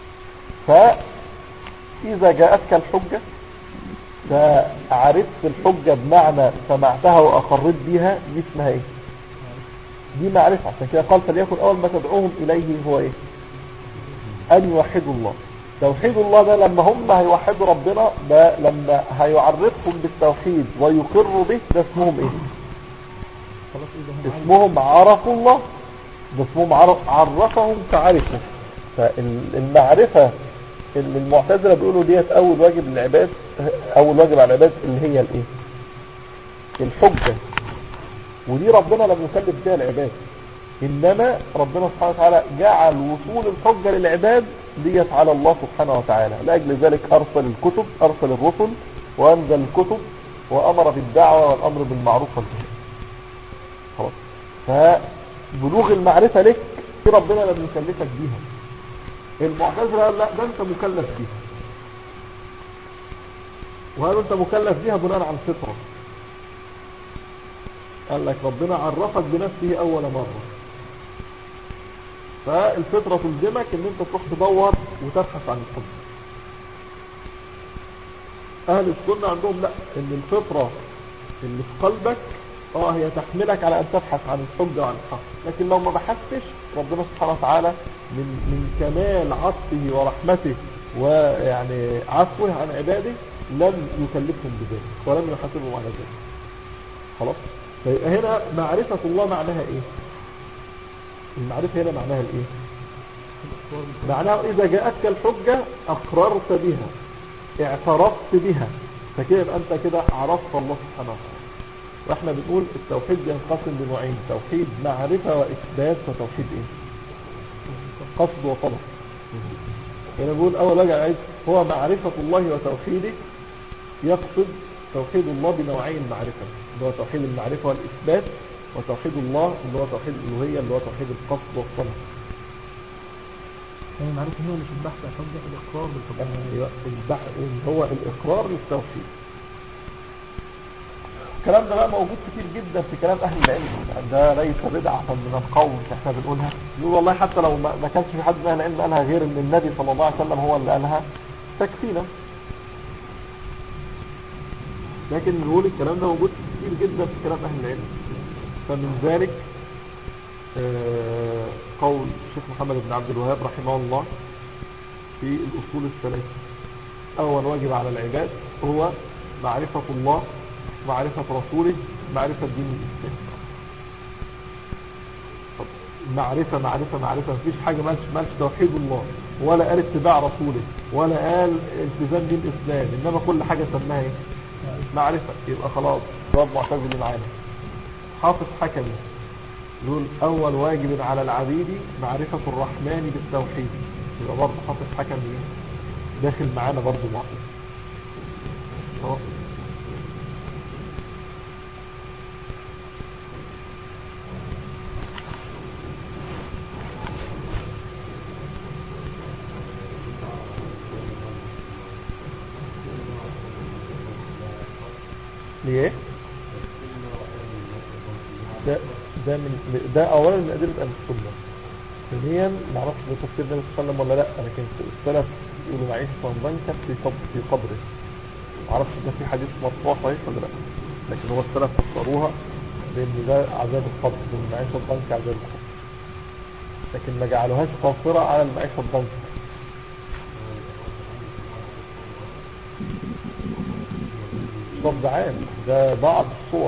فإذا جاءتك الحجة فعرفت الحجة بمعنى سمعتها وأقرت بها دي اسمها ايه دي معرفة عشان كده قال فليكن أول ما تدعوهم إليه هو ايه أن يوحدوا الله توحيد الله ده لما هم هيوحدوا ربنا ده لما هيعرفهم بالتوحيد ويقروا به ده اسمهم ايه خلاص إذا هم اسمهم عرفوا الله ده اسمهم عرف عرفهم فعرفوا فالمعرفة اللي المعتزلة بيقولوا ديت أول واجب للعباد أول واجب على العباد اللي هي الإيه؟ الحجة ودي ربنا لم يكلف بها العباد إنما ربنا سبحانه وتعالى جعل وصول الحجة للعباد ديت على الله سبحانه وتعالى لأجل ذلك أرسل الكتب أرسل الرسل وأنزل الكتب وأمر بالدعوة والأمر بالمعروف والنهي خلاص فبلوغ المعرفة لك دي ربنا لم يكلفك بيها المعتزلة قال لا ده انت مكلف بيها وهذا انت مكلف بيها بناء على الفطرة قال لك ربنا عرفك بنفسه اول مرة فالفطرة تلزمك ان انت تروح تدور وتبحث عن الحب اهل السنة عندهم لا ان الفطرة اللي في قلبك اه هي تحملك على ان تبحث عن الحجة وعن الحق لكن لو ما بحثتش ربنا سبحانه وتعالى من من كمال عطفه ورحمته ويعني عفوه عن عباده لم يكلفهم بذلك ولم يحاسبهم على ذلك خلاص فيبقى هنا معرفة الله معناها ايه المعرفة هنا معناها الايه معناها اذا جاءتك الحجة اقررت بها اعترفت بها فكده يبقى انت كده عرفت الله سبحانه وتعالى واحنا بنقول التوحيد ينقسم لنوعين توحيد معرفة واثبات وتوحيد ايه قصد وطلب يعني بقول اول وجه عايز هو معرفة الله وتوحيده يقصد توحيد الله بنوعين معرفة اللي هو توحيد المعرفة والإثبات وتوحيد الله اللي هو توحيد الألوهية اللي هو توحيد القصد والطلب يعني معرفة هنا مش البحث عن حجة الإقرار بالحجة أيوة، البح- اللي هو الإقرار للتوحيد الكلام ده بقى موجود كتير جدا في كلام أهل العلم ده ليس بدعة من القول اللي احنا بنقولها يقول والله حتى لو ما ما كانش في حد من أهل العلم قالها غير ان النبي صلى الله عليه وسلم هو اللي قالها تكفينا لكن نقول الكلام ده موجود كتير جدا في كلام أهل العلم فمن ذلك آه، قول الشيخ محمد بن عبد الوهاب رحمه الله في الأصول الثلاثة أول واجب على العباد هو معرفة الله معرفة رسوله معرفة دين الإسلام طب معرفة معرفة معرفة مفيش حاجة مالش مالش توحيد الله ولا قال اتباع رسوله ولا قال التزام دين الإسلام إنما كل حاجة سماها ايه معرفة يبقى خلاص جواب معتزلي معانا حافظ حكمي يقول أول واجب على العبيد معرفة الرحمن بالتوحيد يبقى برضه حافظ حكمي داخل معانا برضه معتزلي خلاص ليه ده ده من ده اولا من ادله اهل السنه ثانيا ما اعرفش ده تفسير النبي صلى الله عليه وسلم ولا لا لكن السلف يقولوا معيش ضنكا في قبر في قبره ما اعرفش ده في حديث مرفوع صحيح ولا لا لكن هو السلف فسروها بان ده عذاب القبر ان معيشه الضنك عذاب القبر لكن ما جعلوهاش قاصره على المعيشه الضنك لفظ عام ده بعض الصور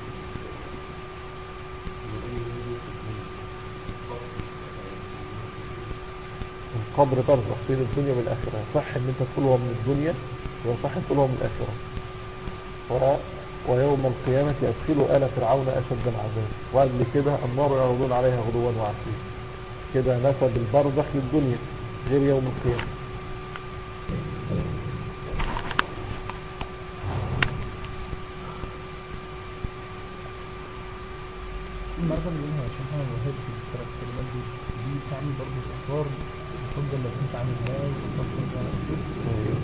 القبر ترزق بين الدنيا والآخرة صح ان انت تقول هو من الدنيا وصح تقول هو من الآخرة ويوم القيامة يدخلوا آل فرعون أشد العذاب وقبل كده النار يعرضون عليها غدوا وعشيا كده نسب البرزخ للدنيا غير يوم القيامة المرضى اللي منها عشان انا الوحيد في الثلاث كلمات دي دي بتعني برضه الاسرار الحجه اللي بتمشي عن الله والضغط على الرسول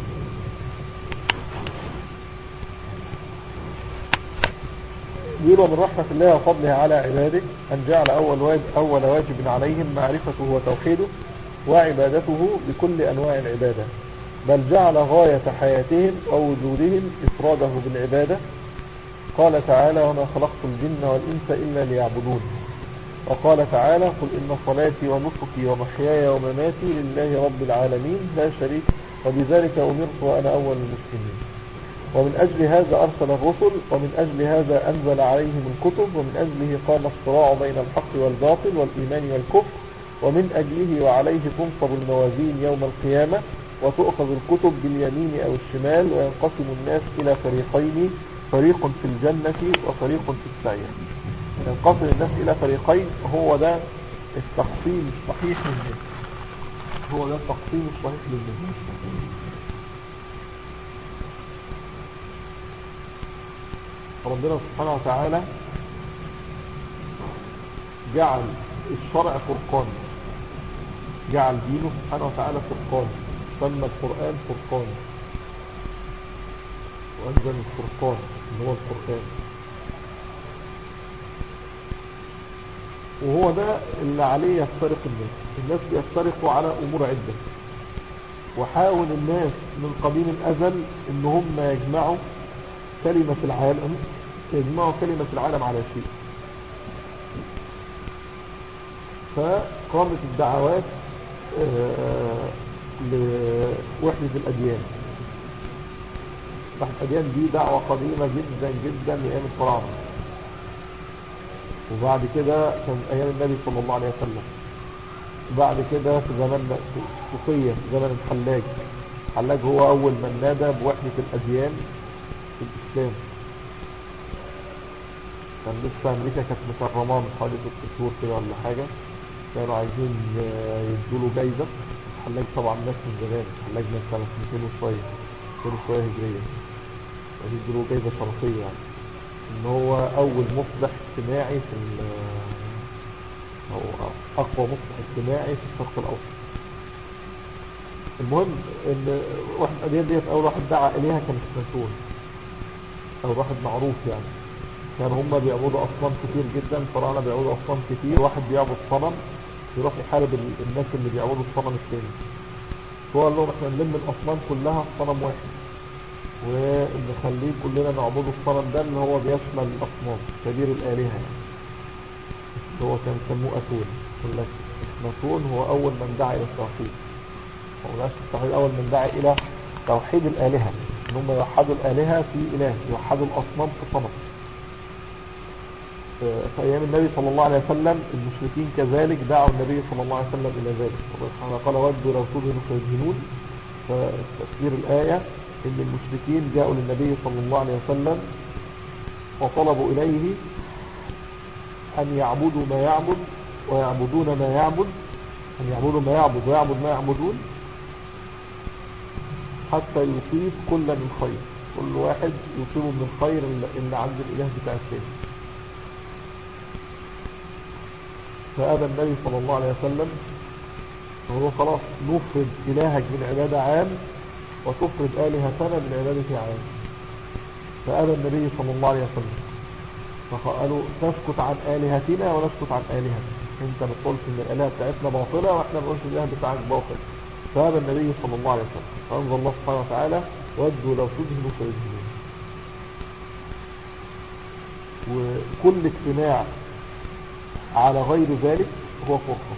يبقى من رحمة الله وفضلها على عباده أن جعل أول واجب, أول واجب عليهم معرفته وتوحيده وعبادته بكل أنواع العبادة بل جعل غاية حياتهم ووجودهم إفراده بالعبادة قال تعالى وما خلقت الجن والإنس إلا ليعبدون وقال تعالى قل إن صلاتي ونسكي ومحياي ومماتي لله رب العالمين لا شريك وبذلك أمرت وأنا أول المسلمين ومن أجل هذا أرسل الرسل ومن أجل هذا أنزل عليهم الكتب ومن أجله قام الصراع بين الحق والباطل والإيمان والكفر ومن أجله وعليه تنصب الموازين يوم القيامة وتؤخذ الكتب باليمين أو الشمال وينقسم الناس إلى فريقين فريق في الجنة وفريق في السعير ينقسم الناس إلى فريقين هو ده التقسيم الصحيح للناس هو ده التقسيم الصحيح للناس ربنا سبحانه وتعالى جعل الشرع فرقان جعل دينه سبحانه وتعالى فرقان سمى القرآن فرقان وأنزل الفرقان اللي هو القرآن وهو ده اللي عليه يفترق الناس الناس بيفترقوا على أمور عدة وحاول الناس من قديم الأزل ان هم يجمعوا كلمة العالم يجمعوا كلمة العالم على شيء فقامت الدعوات آه، لوحدة الأديان وحدة الأديان دي دعوة قديمة جدا جدا لأيام الفراعنة وبعد كده كان أيام النبي صلى الله عليه وسلم وبعد كده في زمن الصوفية في زمن الحلاج الحلاج هو أول من نادى بوحدة الأديان في الإسلام كان لسه أمريكا كانت مكرمة من حوالي ست شهور كده ولا حاجة كانوا عايزين آه، يدوا له جايزة الحلاج طبعا ناس من زمان الحلاج من سنة 200 وشوية 200 وشوية هجرية يدوا له جايزة شرفية يعني ان هو اول مصلح اجتماعي في ال- او اقوى مصلح اجتماعي في الشرق الاوسط المهم ان واحد الاديان ديت اول واحد دعا اليها كان سمسون اول واحد معروف يعني كان هم بيعبدوا اصنام كتير جدا الفراعنه بيعبدوا اصنام كتير واحد بيعبد صنم يروح يحارب ال- الناس اللي بيعبدوا الصنم التاني هو قال لهم احنا نلم الاصنام كلها في صنم واحد ونخليه كلنا نعبد الصنم ده اللي هو بيشمل الأصنام كبير الآلهة يعني هو كان سموه أتون يقول لك أتون هو أول من دعا إلى التوحيد هو نفس التوحيد أول من دعا إلى توحيد الآلهة إن هم يوحدوا الآلهة في إله يوحدوا الأصنام في صنم في أيام النبي صلى الله عليه وسلم المشركين كذلك دعوا النبي صلى الله عليه وسلم إلى ذلك الله سبحانه قال ودوا لو تدهنوا فيدهنون فتفسير الآية ان المشركين جاءوا للنبي صلى الله عليه وسلم وطلبوا اليه ان يعبدوا ما يعبد ويعبدون ما يعبد ان يعبدوا ما يعبد ويعبد ما يعبدون حتى يصيب كل من خير كل واحد يصيبه من الخير اللي اللي عند الاله بتاع الثاني فأبى النبي صلى الله عليه وسلم وهو خلاص نفرد إلهك من عبادة عام وتفرد آلهتنا من عبادة عام فأبى النبي صلى الله عليه وسلم فقالوا تسكت عن آلهتنا ونسكت عن آلهتك انت بتقولش ان الآلهة بتاعتنا باطلة واحنا بنقولش الإله بتاعك باطل فأبى النبي صلى الله عليه وسلم فأنزل الله سبحانه وتعالى ودوا لو تدهنوا فيدهنون وكل اجتماع على غير ذلك هو فرقة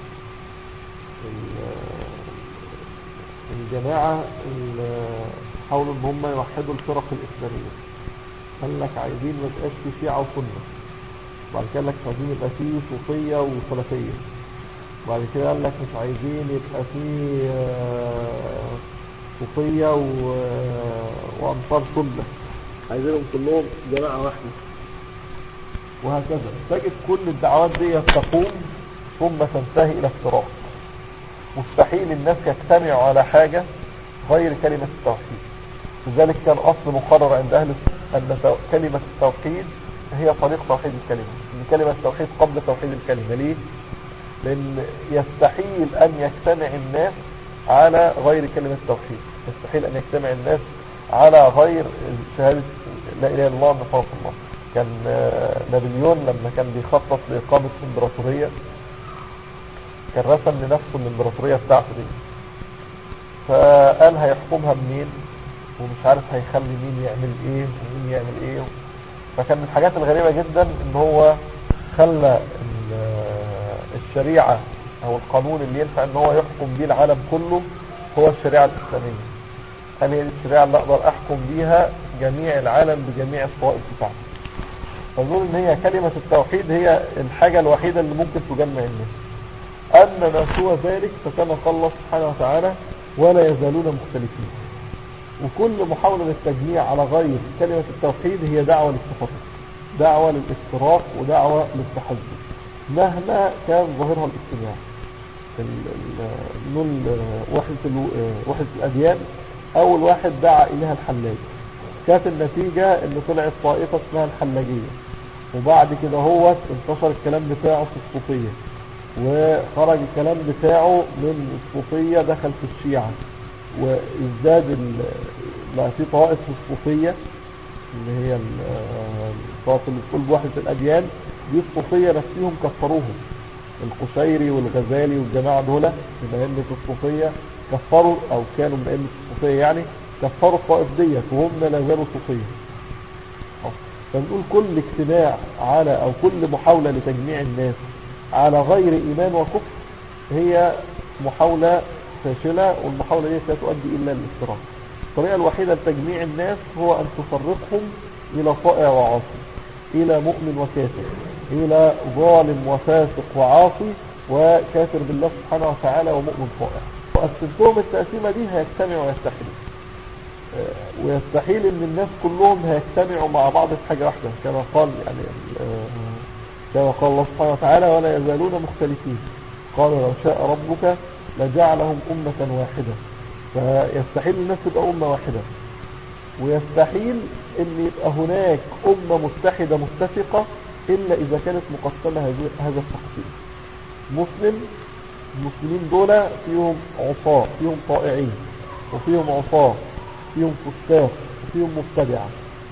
الجماعة اللي حاولوا ان هم يوحدوا الفرق الإسلامية قال لك عايزين ما يبقاش في شيعة وسنة وبعد كده قال لك عايزين يبقى في صوفية وسلفية وبعد كده قال لك مش عايزين يبقى في آه، صوفية و- وأنصار سنة عايزينهم كلهم جماعة واحدة وهكذا تجد كل الدعوات دي تقوم ثم تنتهي الى افتراق مستحيل الناس يجتمعوا على حاجة غير كلمة التوحيد لذلك كان اصل مقرر عند اهل ان تو- كلمة التوحيد هي طريق توحيد الكلمة ان كلمة التوحيد قبل توحيد الكلمة ليه لان يستحيل ان يجتمع الناس على غير كلمة التوحيد يستحيل ان يجتمع الناس على غير شهادة لا اله الا الله محمد رسول الله كان آه، نابليون لما كان بيخطط لاقامة امبراطورية كان رسم لنفسه الامبراطورية بتاعته دي فقال هيحكمها منين ومش عارف هيخلي مين يعمل ايه ومين يعمل ايه فكان من الحاجات الغريبة جدا ان هو خلى ال- الشريعة او القانون اللي ينفع ان هو يحكم بيه العالم كله هو الشريعة الاسلامية قال هي دي الشريعة اللي اقدر احكم بيها جميع العالم بجميع الطوائف بتاعته فظن ان هي كلمة التوحيد هي الحاجة الوحيدة اللي ممكن تجمع الناس أما ما سوى ذلك فكما قال الله سبحانه وتعالى ولا يزالون مختلفين وكل محاولة للتجميع على غير كلمة التوحيد هي دعوة للتفرق دعوة للافتراق ودعوة للتحزب مهما كان ظاهرها الاجتماع ال- ال- نقول آه، وحدة الو- آه، وحدة الأديان أول واحد دعا إليها الحلاج كانت النتيجة إن طلعت طائفة اسمها الحلاجية وبعد كده هو انتشر الكلام بتاعه في الصوفية وخرج الكلام بتاعه من الصوفية دخل في الشيعة وازداد ال- بقى في طوائف في الصوفية اللي هي ال- آه، الطوائف اللي بتقول بوحدة الأديان دي الصوفية نفسهم كفروهم القشيري والغزالي والجماعة دول من أئمة الصوفية كفروا أو كانوا من أئمة الصوفية يعني كفروا الطائف ديت وهم لا زالوا صوفية فنقول كل اجتماع على او كل محاولة لتجميع الناس على غير ايمان وكفر هي محاولة فاشلة والمحاولة دي لا تؤدي الا للافتراق الطريقة الوحيدة لتجميع الناس هو ان تفرقهم الى طائع وعاصي الى مؤمن وكافر الى ظالم وفاسق وعاصي وكافر بالله سبحانه وتعالى ومؤمن طائع وقسمتهم التقسيمة دي هيجتمعوا ويتحدوا آه، ويستحيل ان الناس كلهم هيجتمعوا مع بعض في حاجة واحدة كما قال يعني آه، كما قال الله سبحانه وتعالى ولا يزالون مختلفين قال لو شاء ربك لجعلهم أمة واحدة فيستحيل الناس تبقى أمة واحدة ويستحيل ان يبقى هناك أمة متحدة متفقة إلا إذا كانت مقسمة هذه- هذا التقسيم مسلم المسلمين دول فيهم عصاة فيهم طائعين وفيهم عصاة فيهم فساق وفيهم مبتدعة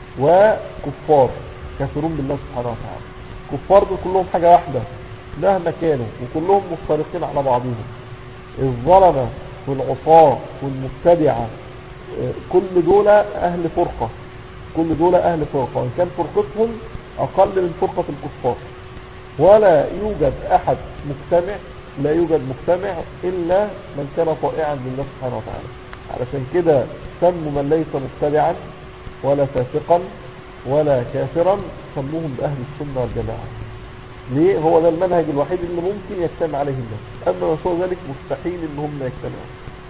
وكفار كافرون بالله سبحانه وتعالى كفار دول كلهم حاجة واحدة مهما كانوا وكلهم مفترقين على بعضهم الظلمة والعصاة والمبتدعة آه، كل دول أهل فرقة كل دول أهل فرقة وإن كان فرقتهم أقل من فرقة الكفار ولا يوجد أحد مجتمع لا يوجد مجتمع إلا من كان طائعا لله سبحانه وتعالى علشان كده سموا من ليس مبتدعا ولا فاسقا ولا كافرا سموهم بأهل السنة والجماعة ليه هو ده المنهج الوحيد اللي ممكن يجتمع عليه الناس أما ما سوى ذلك مستحيل إن هم يجتمعوا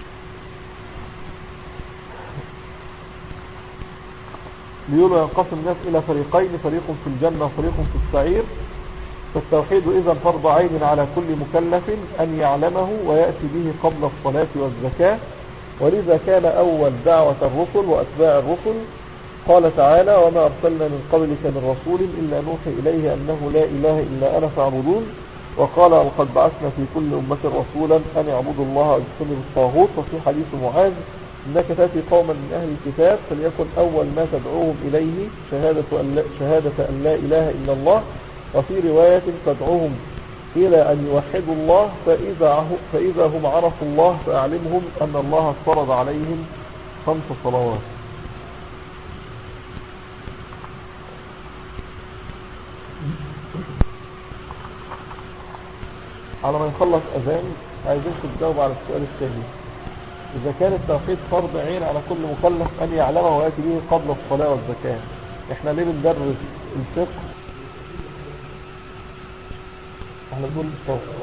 بيقولوا ينقسم الناس إلى فريقين فريق في الجنة وفريق في السعير فالتوحيد إذا فرض عين على كل مكلف أن يعلمه ويأتي به قبل الصلاة والزكاة ولذا كان أول دعوة الرسل وأتباع الرسل قال تعالى وما أرسلنا من قبلك من رسول إلا نوحي إليه أنه لا إله إلا أنا فاعبدون وقال وقد بعثنا في كل أمة رسولا أن يعبدوا الله واجتنبوا الطاغوت وفي حديث معاذ إنك تأتي قوما من أهل الكتاب فليكن أول ما تدعوهم إليه شهادة أن لا, شهادة أن لا إله إلا الله وفي رواية تدعوهم إلى أن يوحدوا الله فإذا, عه- فإذا هم عرفوا الله فأعلمهم أن الله فرض عليهم خمس صلوات على ما يخلص أذان عايزينكم تجاوب على السؤال الثاني إذا كان التوحيد فرض عين على كل مكلف أن يعلمه ويأتي به قبل الصلاة والزكاة إحنا ليه بندرس الفقه احنا بنقول الصوت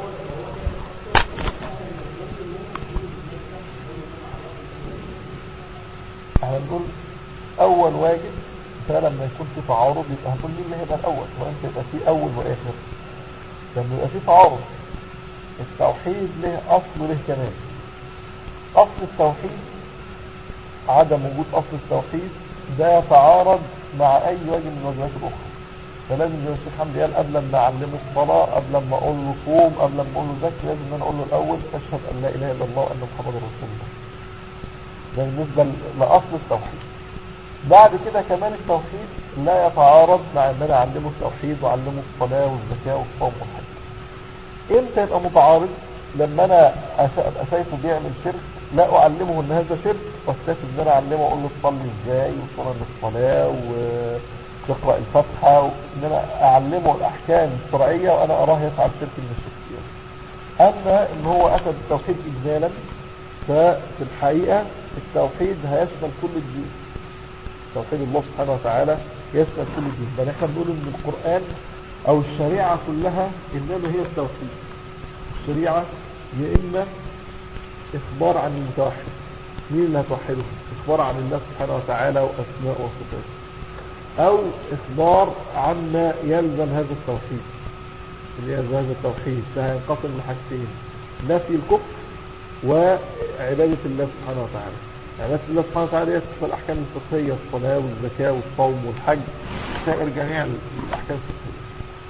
احنا بنقول اول واجب فلما يكون في تعارض يبقى هنقول مين اللي هيبقى الاول وانت يبقى في اول واخر لما يبقى في تعارض التوحيد له اصل له كمان اصل التوحيد عدم وجود اصل التوحيد ده يتعارض مع اي وجه من الوجهات الاخرى فلازم زي الشيخ حمدي قال قبل ما اعلمه الصلاه قبل ما اقول له صوم قبل ما اقول له زكي لازم ان انا اقول له الاول اشهد ان لا اله الا الله وان محمد رسول الله ده بالنسبه لاصل التوحيد بعد كده كمان التوحيد لا يتعارض مع ان انا اعلمه التوحيد واعلمه الصلاه والزكاه والصوم والحج امتى يبقى متعارض لما انا أش- ابقى شايفه بيعمل شرك لا اعلمه ان هذا شرك واكتشف ان انا اعلمه اقول له تصلي ازاي وصلاه الصلاه وتقرا الفاتحه وان انا اعلمه الاحكام الشرعيه وانا اراه يفعل شرك من الشركيات اما ان هو اتى بالتوحيد اجمالا ففي الحقيقه التوحيد هيشمل كل الدين توحيد الله سبحانه وتعالى يشمل كل الدين بل احنا بنقول ان القرآن او الشريعة كلها انما هي التوحيد الشريعة يا اما اخبار عن المتوحد مين اللي هتوحده اخبار عن الله سبحانه وتعالى واسماء وصفاته او اخبار عما يلزم هذا التوحيد اللي يلزم هذا التوحيد فهينقسم لحاجتين نفي الكفر وعبادة الله سبحانه وتعالى عبادة الله سبحانه وتعالى يشمل الأحكام الفقهية الصلاة والزكاة والصوم والحج سائر جميع الأحكام الفقهية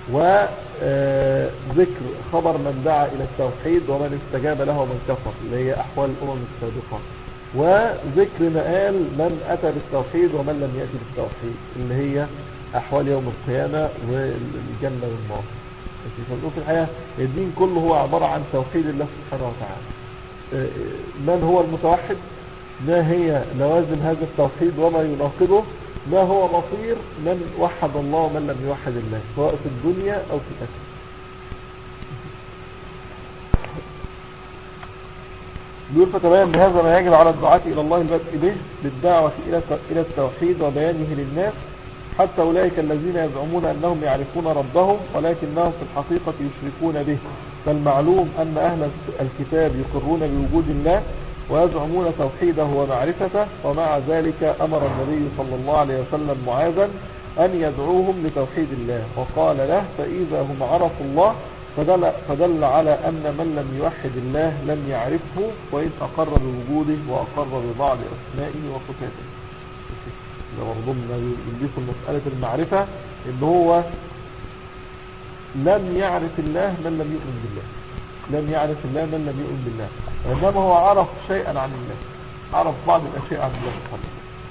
وذكر خبر من دعا إلى التوحيد ومن استجاب له ومن كفر اللي هي أحوال الأمم السابقة وذكر مآل من أتى بالتوحيد ومن لم يأتي بالتوحيد اللي هي أحوال يوم القيامة والجنة والنار فنقول في الحقيقة الدين كله هو عبارة عن توحيد الله سبحانه وتعالى من هو المتوحد ما هي لوازم هذا التوحيد وما يناقضه ما هو مصير من وحد الله ومن لم يوحد الله سواء في الدنيا أو في الآخرة بيقول فتبين بهذا ما يجب على الدعاة إلى الله البدء به بالدعوة إلى إلى التوحيد وبيانه للناس حتى أولئك الذين يزعمون أنهم يعرفون ربهم ولكنهم في الحقيقة يشركون به فالمعلوم أن أهل الكتاب يقرون بوجود الله ويزعمون توحيده ومعرفته ومع ذلك أمر النبي صلى الله عليه وسلم معاذا أن يدعوهم لتوحيد الله وقال له فإذا هم عرفوا الله فدل, فدل على أن من لم يوحد الله لم يعرفه وإن أقر بوجوده وأقر ببعض أسمائه وصفاته ده برضو من يلبسوا مسألة المعرفة إن هو لم يعرف الله من لم يؤمن بالله لم يعرف الله من لم يؤمن بالله وإنما هو عرف شيئا عن الله عرف بعض الأشياء عن الله سبحانه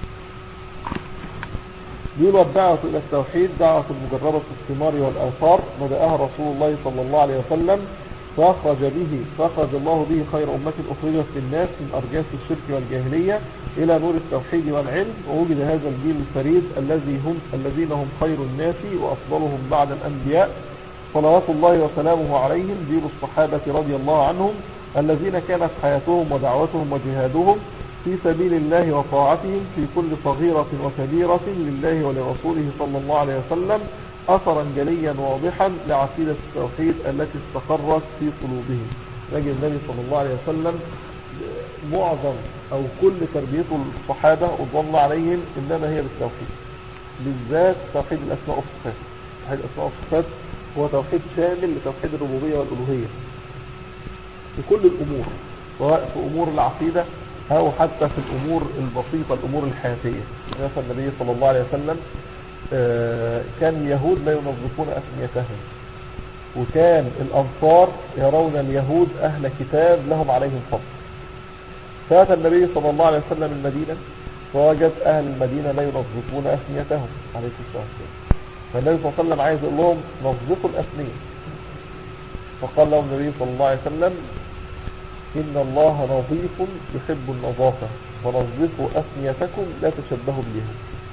بيقول الدعوة إلى التوحيد دعوة مجربة الثمار والآثار بدأها رسول الله صلى الله عليه وسلم فأخرج به فأخرج الله به خير أمة أخرجت للناس من أرجاس الشرك والجاهلية إلى نور التوحيد والعلم ووجد هذا الجيل الفريد الذي هم الذين هم خير الناس وأفضلهم بعد الأنبياء صلوات الله وسلامه عليهم جيل الصحابة رضي الله عنهم الذين كانت حياتهم ودعوتهم وجهادهم في سبيل الله وطاعتهم في كل صغيرة وكبيرة لله ولرسوله صلى الله عليه وسلم أثرا جليا واضحا لعقيدة التوحيد التي استقرت في قلوبهم نجد النبي صلى الله عليه وسلم معظم أو كل تربيته الصحابة وضل عليهم إنما هي بالتوحيد بالذات توحيد الأسماء والصفات توحيد الأسماء والصفات هو توحيد شامل لتوحيد الربوبية والألوهية في كل الأمور سواء في أمور العقيدة أو حتى في الأمور البسيطة الأمور الحياتية مثلا النبي صلى الله عليه وسلم كان اليهود لا ينظفون أسميتهم وكان الأنصار يرون اليهود أهل كتاب لهم عليهم فضل فأتى النبي صلى الله عليه وسلم المدينة فوجد أهل المدينة لا ينظفون أسميتهم عليه الصلاة والسلام فالنبي صلى الله عليه وسلم عايز يقول لهم نظفوا الأسمية فقال لهم النبي صلى الله عليه وسلم إن الله نظيف يحب النظافة فنظفوا أسميتكم لا تشبهوا بها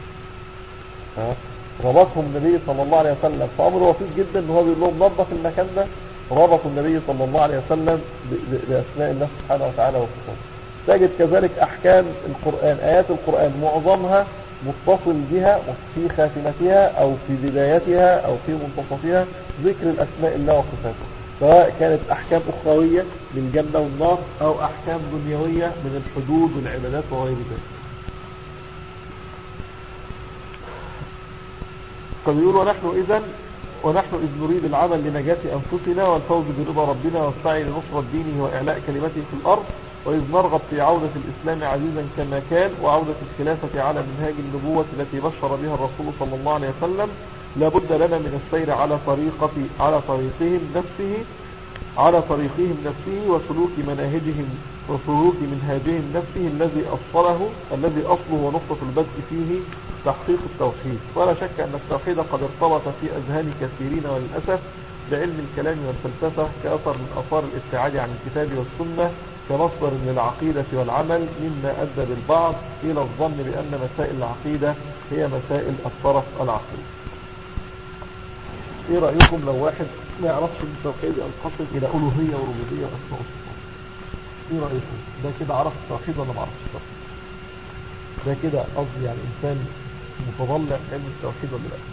ربطهم النبي صلى الله عليه وسلم فأمر وفيد جدا ان هو بيقول لهم نظف المكان ده ربطوا النبي صلى الله عليه وسلم بأسماء الله سبحانه وتعالى وصفاته تجد كذلك أحكام القرآن آيات القرآن معظمها متصل بها في خاتمتها أو في بدايتها أو في منتصفها ذكر الأسماء الله وصفاته سواء كانت أحكام أخروية للجنة والنار أو أحكام دنيوية من الحدود والعبادات وغير ذلك فبيقول ونحن إذا ونحن إذ نريد العمل لنجاة أنفسنا والفوز برضا ربنا والسعي لنصرة دينه وإعلاء كلمته في الأرض وإذ نرغب في عودة الإسلام عزيزا كما كان وعودة الخلافة على منهاج النبوة التي بشر بها الرسول صلى الله عليه وسلم لابد لنا من السير على طريقة على طريقهم نفسه على طريقهم نفسه وسلوك مناهجهم وسلوك منهاجهم نفسه الذي أصله الذي أصله ونقطة البدء فيه تحقيق التوحيد ولا شك أن التوحيد قد ارتبط في أذهان كثيرين وللأسف بعلم الكلام والفلسفة كأثر من أثار الابتعاد عن الكتاب والسنة كمصدر للعقيدة والعمل مما أدى بالبعض إلى الظن بأن مسائل العقيدة هي مسائل الطرف العقيدي ايه رأيكم لو واحد ما يعرفش ان التوحيد ينقسم الى الوهية وربوبية واسماء وصفات ايه رأيكم ده كده عرف التوحيد ولا ما عرفش التوحيد ده كده قصدي يعني انسان متضلع في علم التوحيد ولا لا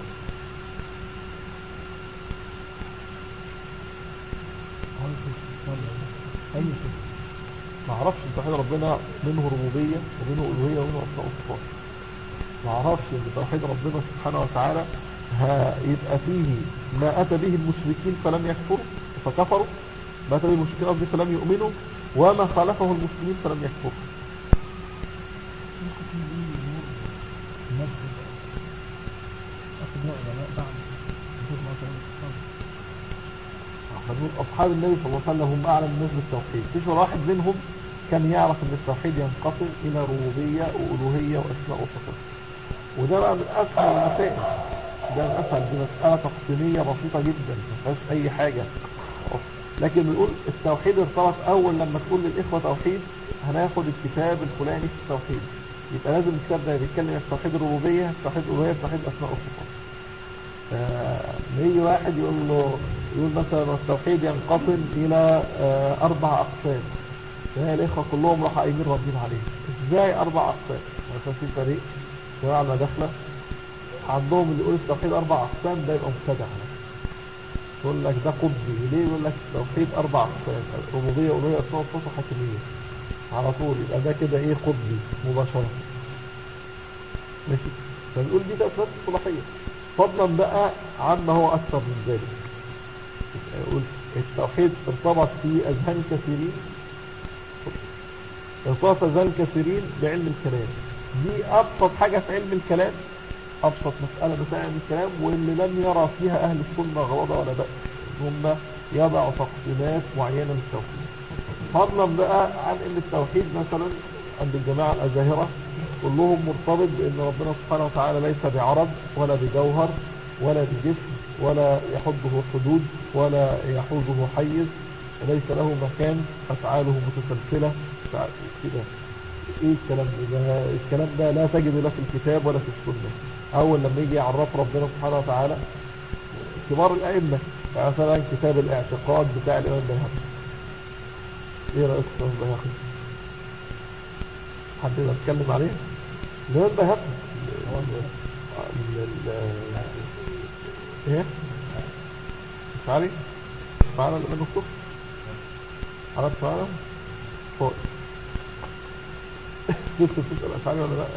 أي شيء ما عرفش ان توحيد ربنا منه ربوبية ومنه الوهية ومنه اسماء وصفات ما عرفش ان توحيد ربنا سبحانه وتعالى هيبقى فيه ما أتى به المشركين فلم يكفروا فكفروا ما أتى به المشركين قصدي فلم يؤمنوا وما خالفه المسلمين فلم يكفروا ممكن تكون دي أمور نبذ أخذنا علماء بعد نشوف ما كان الصحابة هنقول أصحاب النبي صلى الله عليه وسلم هم أعلم الناس بالتوحيد فيش ولا واحد منهم كان يعرف أن التوحيد ينقسم إلى ربوبية وألوهية وأسماء وصفات وده بقى من أسهل المسائل ده من أسهل دي مسألة تقسيمية بسيطة جدا ما فيهاش أي حاجة لكن بنقول التوحيد ارتبط أول لما تقول للإخوة توحيد هناخد الكتاب الفلاني في التوحيد يبقى لازم الكتاب ده بيتكلم عن توحيد الربوبية توحيد الألوهية توحيد أسماء وصفات فيجي واحد يقول له يقول مثلا التوحيد ينقسم إلى آه، أربع أقسام فهي الإخوة كلهم راح قايمين ردين عليه إزاي أربع أقسام عشان في فريق جماعة المداخلة عندهم اللي يقول التوحيد أربع أقسام ده يبقى مبتدع يقول لك ده قطبي ليه يقول لك التوحيد أربع أقسام ربوبية ألوهية أسماء وصفات وحكمية على طول يبقى ده كده إيه قطبي مباشرة ماشي فنقول دي تأثيرات الصلاحية فضلا بقى عما هو أكثر من ذلك يقول التوحيد ارتبط في أذهان كثيرين ارتبط في أذهان كثيرين بعلم الكلام دي أبسط حاجة في علم الكلام أبسط مسألة في علم الكلام واللي لم يرى فيها أهل السنة غضب ولا بأس هم يضعوا تقسيمات معينة للتوحيد فضلا بقى عن ان التوحيد مثلا عند الجماعة الأزاهرة كلهم مرتبط بأن ربنا سبحانه وتعالى ليس بعرض ولا بجوهر ولا بجسم ولا يحضه حدود ولا يحوزه حيز وليس له مكان أفعاله متسلسلة كده ايه الكلام ده ده الكلام ده لا تجد لا في الكتاب ولا في السنة اول لما يجي يعرف ربنا سبحانه وتعالى كبار الائمة يعني مثلا كتاب الاعتقاد بتاع الامام البيهقي ايه رأيك في الامام البيهقي حد يقدر يتكلم عليه الامام البيهقي ال- ال- ايه مش علي فعلا الامام الصبح عرفت فعلا فوق كنت تسأل أشعري ولا لا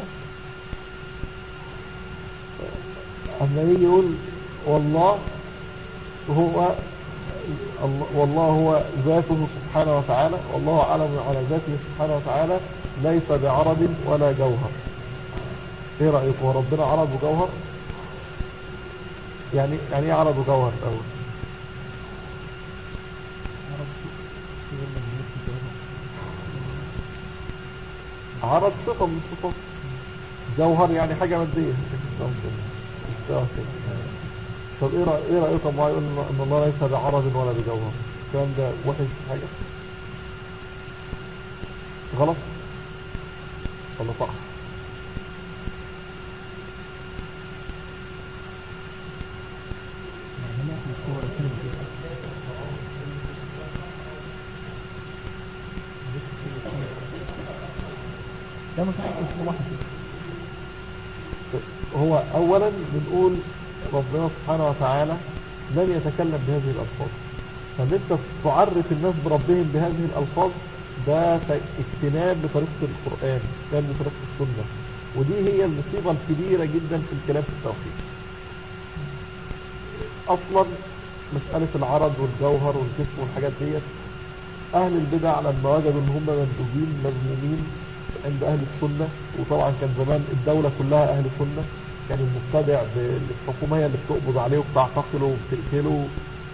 أما يجي يقول والله هو الله- والله هو ذاته سبحانه وتعالى والله أعلم على ذاته سبحانه وتعالى ليس بعرض ولا جوهر ايه رأيك هو ربنا عرض وجوهر يعني يعني ايه عرض وجوهر الأول عرب يقول لك بيت كده عرض صفة من الصفات جوهر يعني حاجة مادية مستوى كده. طب ايه رأي ايه رأيكم ما يقول ان الله ليس بعرض ولا بجوهر الكلام ده وحش في حاجة غلط ولا صح يعني هنا في الصور الكلمة كده ده مش عارف اسمه واحد كده هو اولا بنقول ربنا سبحانه وتعالى لم يتكلم بهذه الالفاظ فان انت تعرف الناس بربهم بهذه الالفاظ ده ت- اجتناب بطريقة القرآن اجتناب بطريقة السنة ودي هي المصيبة الكبيرة جدا في الكلام في التوحيد اصلا مسألة العرض والجوهر والجسم والحاجات ديت اهل البدع لما وجدوا ان هم مندوبين مذمومين عند اهل السنة وطبعا كان زمان الدولة كلها اهل السنة كان المبتدع بالحكومة هي اللي بتقبض عليه وبتعتقله وبتقتله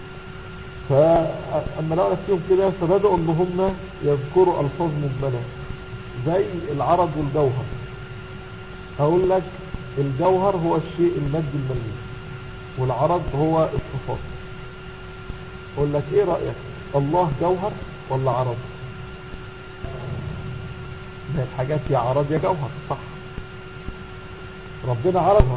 فأما لقوا نفسهم كده فبدأوا ان هم يذكروا الفاظ مجملة زي العرض والجوهر اقول لك الجوهر هو الشيء المادي الملموس والعرض هو الصفات اقول لك ايه رأيك الله جوهر ولا عرض ما الحاجات يا عرض يا جوهر صح ربنا عرضها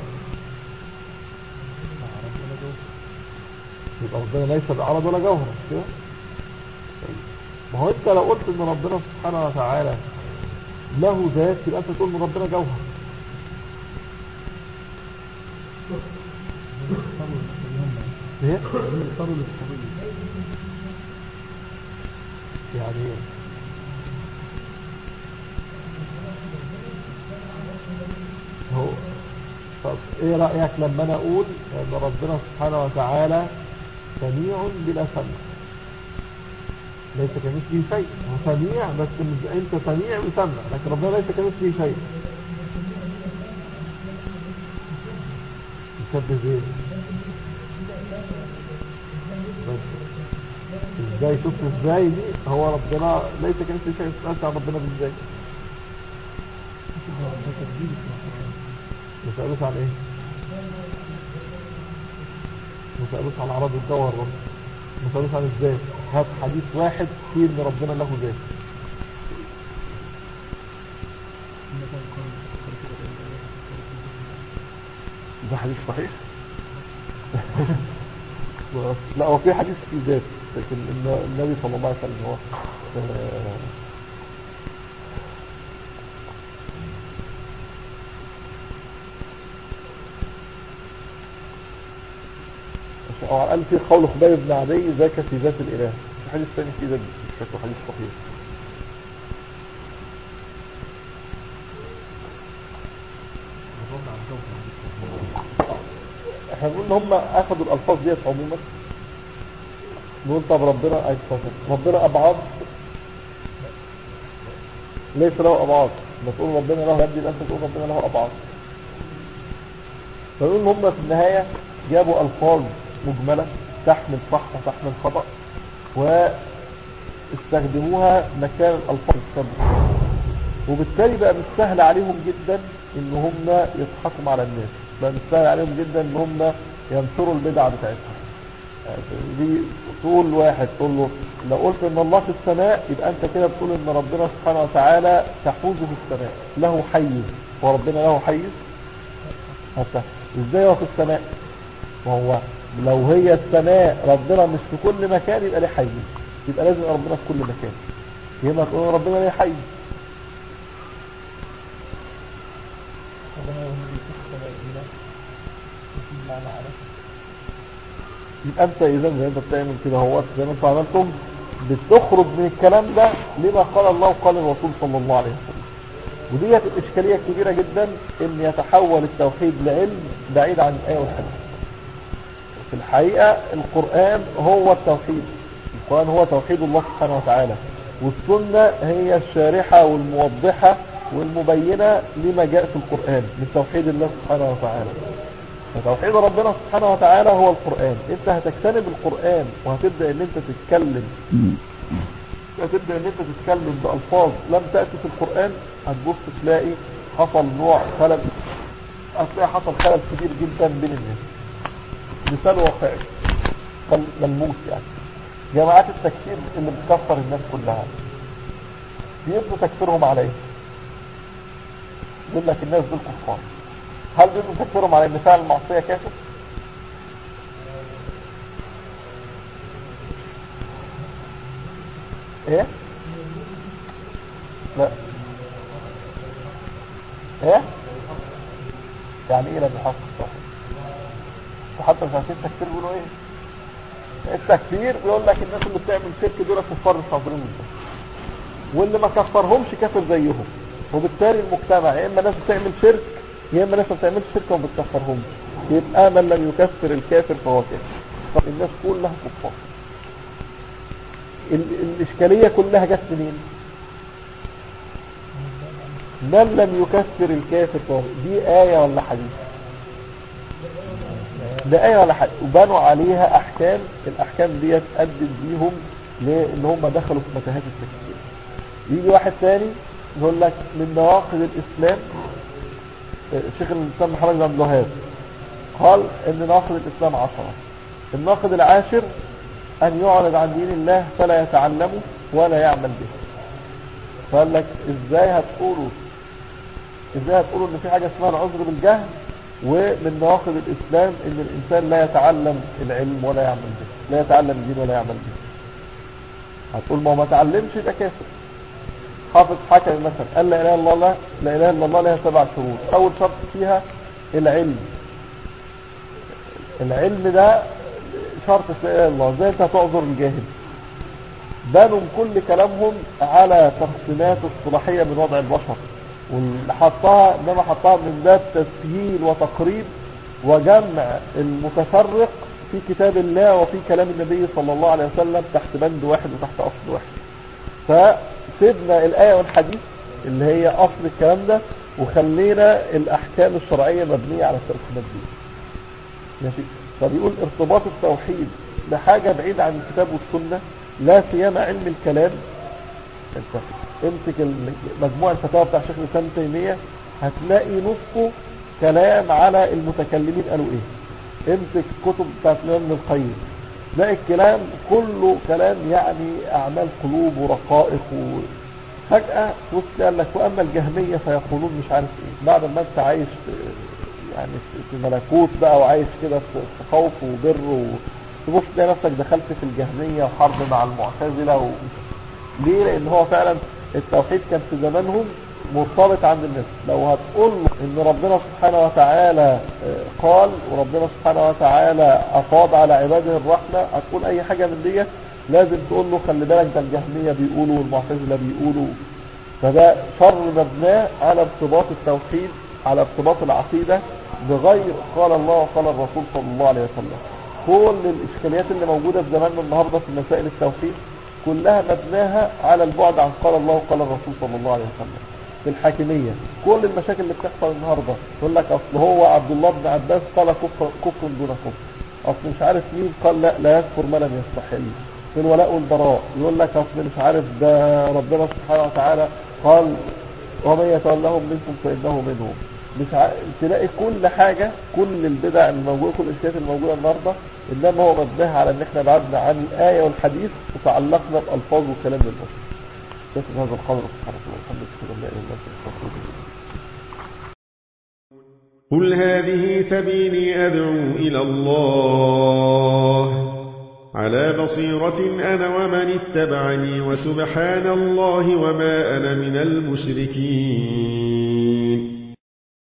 يبقى ربنا ليس بعرض ولا جوهر مش كده طيب. ما هو انت لو قلت ان ربنا سبحانه وتعالى له ذات يبقى انت تقول ان ربنا جوهر ايه يعني ايه هو طب ايه رأيك لما انا اقول ان ربنا سبحانه وتعالى سميع بلا سمع ليس كمثله شيء هو سميع بس مش- انت سميع بسمع لكن ربنا ليس كمثله شيء يشبه ايه بس ازاي شفت ازاي دي هو ربنا ليس كمثله شيء سألت عن ربنا ازاي ما سألوش عن ايه ما سألوش عن عرض الدور برضه ما سألوش عن ازاي هات حديث واحد فيه ان ربنا له ذات ده حديث صحيح لا هو في حديث في ذات لكن إن النبي صلى الله عليه وسلم هو آه، أو على الأقل في قول خبيب بن عدي ذاك في ذات الإله في حديث ثاني في ذات مش فاكر حديث صحيح احنا بنقول ان هم اخذوا الالفاظ ديت عموما نقول طب ربنا ايتفضل ربنا ابعاد ليس له ابعاد ما تقول ربنا له يد يبقى انت تقول ربنا له ابعاد فنقول ان هم في النهايه جابوا الفاظ مجمله تحمل صح وتحمل خطا واستخدموها مكان الالفاظ السابقه وبالتالي بقى مش سهل عليهم جدا ان هم يضحكوا على الناس بقى مش سهل عليهم جدا ان هم ينشروا البدع بتاعتهم يعني دي تقول واحد تقول له لو قلت ان الله في السماء يبقى انت كده بتقول ان ربنا سبحانه وتعالى تحوزه السماء له حيز وربنا له حيز حتى ازاي هو في السماء وهو لو هي السماء ربنا مش في كل مكان يبقى ليه حيز يبقى لازم يبقى ربنا في كل مكان يبقى تقول ربنا ليه حيز يبقى انت اذا زي انت بتعمل كده هو زي ما انتوا عملتم بتخرج من الكلام ده لما قال الله وقال الرسول صلى الله عليه وسلم وديت الاشكاليه الكبيره جدا ان يتحول التوحيد لعلم بعيد عن الايه والحديث في الحقيقه القران هو التوحيد القران هو توحيد الله سبحانه وتعالى والسنه هي الشارحه والموضحه والمبينه لما جاء في القران من توحيد الله سبحانه وتعالى فتوحيد ربنا سبحانه وتعالى هو القرآن انت هتجتنب القرآن وهتبدأ ان انت تتكلم هتبدأ ان انت تتكلم بألفاظ لم تأتي في القرآن هتبص تلاقي حصل نوع خلل هتلاقي حصل خلل كبير جدا بين الناس مثال واقعي خل- ملموس يعني جماعات التكفير اللي بتكفر الناس كلها بيبدوا تكفيرهم على ايه؟ يقول لك الناس دول كفار هل بيبدوا تكفيرهم على ان فعل المعصية كافر؟ ايه؟ لا ايه؟ يعني ايه لم يحقق التوحيد؟ وحتى مش عارفين التكفير بيقولوا ايه؟ التكفير بيقول لك الناس اللي بتعمل شرك دول كفار مش حاضرين الجنة واللي ما كفرهمش كافر زيهم وبالتالي المجتمع يا اما ناس بتعمل شرك يا اما ناس ما بتعملش شرك وما بتكفرهمش يبقى من لم يكفر الكافر فهو كافر طب الناس كلها كفار ال- الإشكالية كلها جت منين من لم يكفر الكافر كافر دي آية ولا حديث ده آية ولا حديث وبنوا عليها أحكام الأحكام ديت أدت بيهم لأن هم دخلوا في متاهات التكفير يجي واحد تاني يقول لك من نواقض الإسلام الشيخ الإسلام محمد بن عبد الوهاب قال ان ناقض الاسلام عشرة الناقض العاشر ان يعرض عن دين الله فلا يتعلمه ولا يعمل به فقال لك ازاي هتقولوا ازاي هتقولوا ان في حاجة اسمها العذر بالجهل ومن نواقض الاسلام ان الانسان لا يتعلم العلم ولا يعمل به لا يتعلم الدين ولا يعمل به هتقول ما هو ما تعلمش يبقى كافر حافظ حكم مثلا قال لا اله الا الله لا اله الا الله لها سبع شروط اول شرط فيها العلم العلم ده شرط في لا اله الا الله ازاي انت هتعذر الجاهل بنوا كل كلامهم على تقسيمات الصلاحيه من وضع البشر واللي حطها انما حطها من باب تسهيل وتقريب وجمع المتفرق في كتاب الله وفي كلام النبي صلى الله عليه وسلم تحت بند واحد وتحت اصل واحد فسيبنا الآية والحديث اللي هي أصل الكلام ده وخلينا الأحكام الشرعية مبنية على التقسيمات دي ماشي فبيقول ارتباط التوحيد بحاجة بعيدة عن الكتاب والسنة لا سيما علم الكلام انت امسك الم- مجموع الفتاوى بتاع شيخ الاسلام ابن تيمية هتلاقي نصه كلام على المتكلمين قالوا ايه امسك كتب بتاعت الامام ابن القيم تلاقي الكلام كله كلام يعني اعمال قلوب ورقائق و... فجأة بص قال لك واما الجهمية فيقولون مش عارف ايه بعد ما انت عايش في يعني في- في ملكوت بقى وعايش كده في في خوف وبر و... تبص تلاقي نفسك دخلت في الجهمية وحرب مع المعتزلة و... ليه لان هو فعلا التوحيد كان في زمانهم مرتبط عند الناس لو هتقول له ان ربنا سبحانه وتعالى آه، قال وربنا سبحانه وتعالى افاض على عباده الرحمة هتقول اي حاجة من دي لازم تقول له خلي بالك ده الجهمية بيقولوا والمعتزلة بيقولوا فده شر مبناه على ارتباط التوحيد على ارتباط العقيدة بغير قال الله وقال الرسول صلى الله عليه وسلم كل الإشكاليات اللي موجودة في زماننا النهاردة في مسائل التوحيد كلها مبناها على البعد عن قال الله وقال الرسول صلى الله عليه وسلم في الحاكمية كل المشاكل اللي بتحصل النهاردة يقول لك أصل هو عبد الله بن عباس قال كفر, كفر دون كفر أصل مش عارف مين قال لا لا يكفر ما لم يستحل في الولاء والبراء يقول لك أصل مش عارف ده ربنا سبحانه وتعالى قال ومن يتولهم منكم فإنه منهم مش ع... تلاقي كل حاجة كل البدع الموجودة كل الاشياء الموجودة النهاردة انما هو مبناها على ان احنا بعدنا عن الآية والحديث وتعلقنا بألفاظ وكلام البشر شايف هذا القدر سبحانه وتعالى الحمد لله لا اله الا انت استغفرك قل هذه سبيلي أدعو إلى الله على بصيرة أنا ومن اتبعني وسبحان الله وما أنا من المشركين